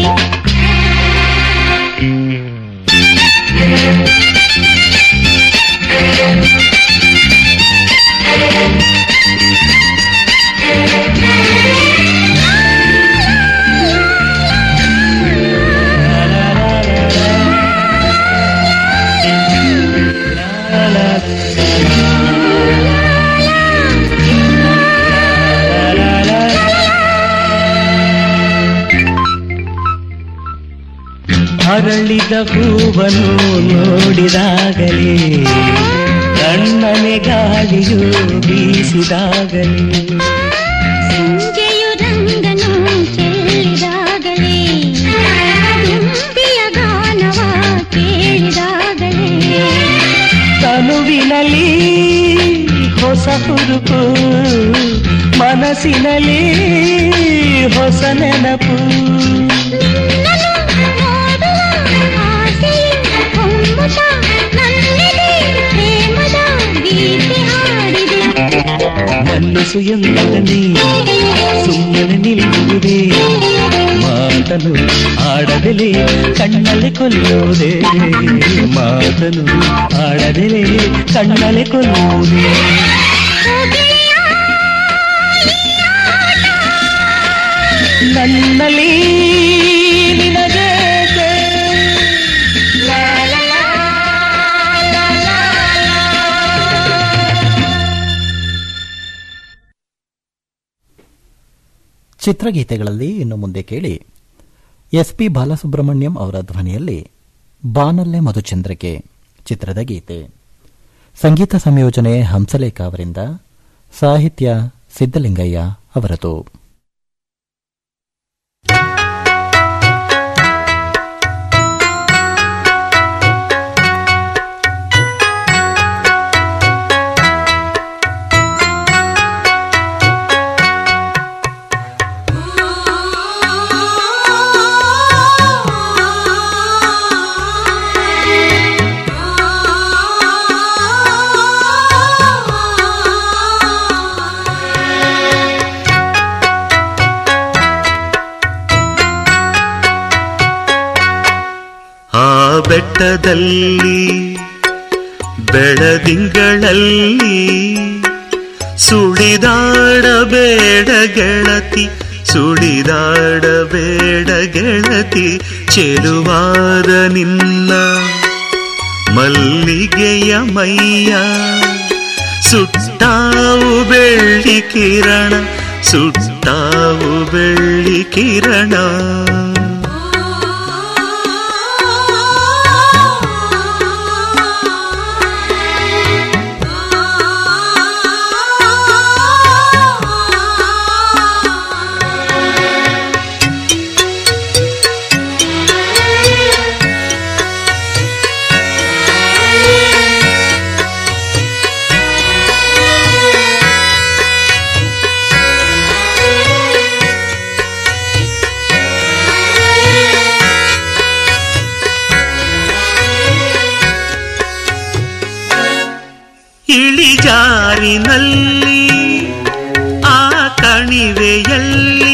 ಅರಳಿದ ಹೂವನ್ನು ನೋಡಿದಾಗಲೇ ಕಣ್ಣನೆ ಗಾಳಿಯು ಬೀಸಿದಾಗಲೇ ಸಂಜೆಯು ರಂಗನು ಚೆಲ್ಲಿದಾಗಲೇ ತುಂಬಿಯ ಗಾನವ ಕೇಳಿದಾಗಲೇ ತನುವಿನಲ್ಲಿ ಹೊಸ ಹುರುಪು ಮನಸ್ಸಿನಲ್ಲಿ ಹೊಸ ನೆನಪು ನಿನ್ನನು ನೋಡುವ ಆಸೆಯು ಹೊಮ್ಮುತ್ತ ನನ್ನೆದೆ ಪ್ರೇಮದ ಗೀತೆ ಹಾಡಿದೆ ಮನಸ್ಸು ಎಂದನೇ ಸುಮ್ಮನೆ ನಿಲ್ಲುವುದೇ ಮಾತನು ಆಡದೆಲೆ ಕಣ್ಣಲ್ಲಿ ಕೊಲ್ಲುವುದೇ ಮಾತನು ಆಡದೆಲೆ ಕಣ್ಣಲ್ಲಿ ಕೊಲ್ಲುವುದೇ ನನ್ನಲ್ಲಿ ನಿನಗೆ ಚಿತ್ರಗೀತೆಗಳಲ್ಲಿ ಇನ್ನು ಮುಂದೆ ಕೇಳಿ ಎಸ್ ಪಿ ಬಾಲಸುಬ್ರಹ್ಮಣ್ಯಂ ಅವರ ಧ್ವನಿಯಲ್ಲಿ ಬಾನಲ್ಲೆ ಮಧುಚಂದ್ರಿಕೆ ಚಿತ್ರದ ಗೀತೆ ಸಂಗೀತ ಸಂಯೋಜನೆ ಹಂಸಲೇಖ ಅವರಿಂದ ಸಾಹಿತ್ಯ ಸಿದ್ದಲಿಂಗಯ್ಯ ಅವರದು ಆ ಬೆಟ್ಟದಲ್ಲಿ ಬೆಳದಿಂಗಳಲ್ಲಿ ಸುಳಿದಾಡಬೇಡ ಗೆಳತಿ ಸುಳಿದಾಡಬೇಡ ಗೆಳತಿ ಚೆಲುವಾದ ನಿನ್ನ ಮಲ್ಲಿಗೆಯ ಮೈಯ ಸುಟ್ಟಾವು ಬೆಳ್ಳಿ ಕಿರಣ ಸುಟ್ಟಾವು ಬೆಳ್ಳಿ ಕಿರಣ ಇಳಿಜಾರಿನಲ್ಲಿ ಆ ಕಣಿವೆಯಲ್ಲಿ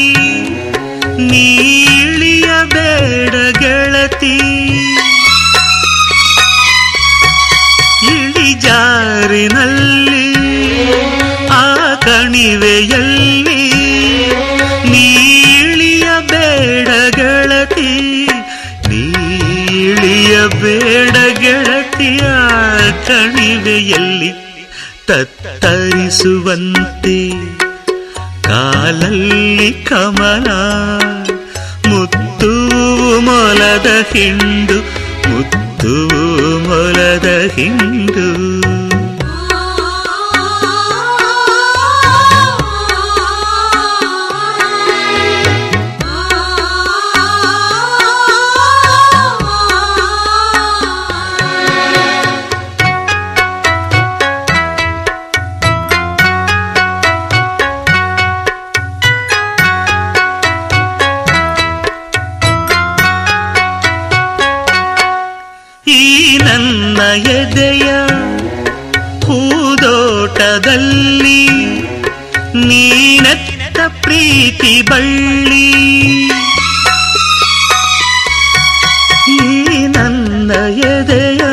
ನೀಳಿಯಬೇಡ ಗೆಳತಿ ಇಳಿಜಾರಿನಲ್ಲಿ ಆ ಕಣಿವೆಯಲ್ಲಿ ನೀಳಿಯಬೇಡ ಗೆಳತಿ ನೀಳಿಯಬೇಡ ಗೆಳತಿಯ ಕಣಿವೆಯಲ್ಲಿ ತತ್ತರಿಸುವಂತೆ ಕಾಲಲ್ಲಿ ಕಮಲ ಮುತ್ತು ಮೊಲದ ಹಿಂಡು ಮುತ್ತು ಮೊಲದ ಹಿಂಡು ನನ್ನ ಎದೆಯ ಹೂದೋಟದಲ್ಲಿ ನೀನತ್ತ ಪ್ರೀತಿ ಬಳ್ಳಿ ಈ ನನ್ನ ಎದೆಯ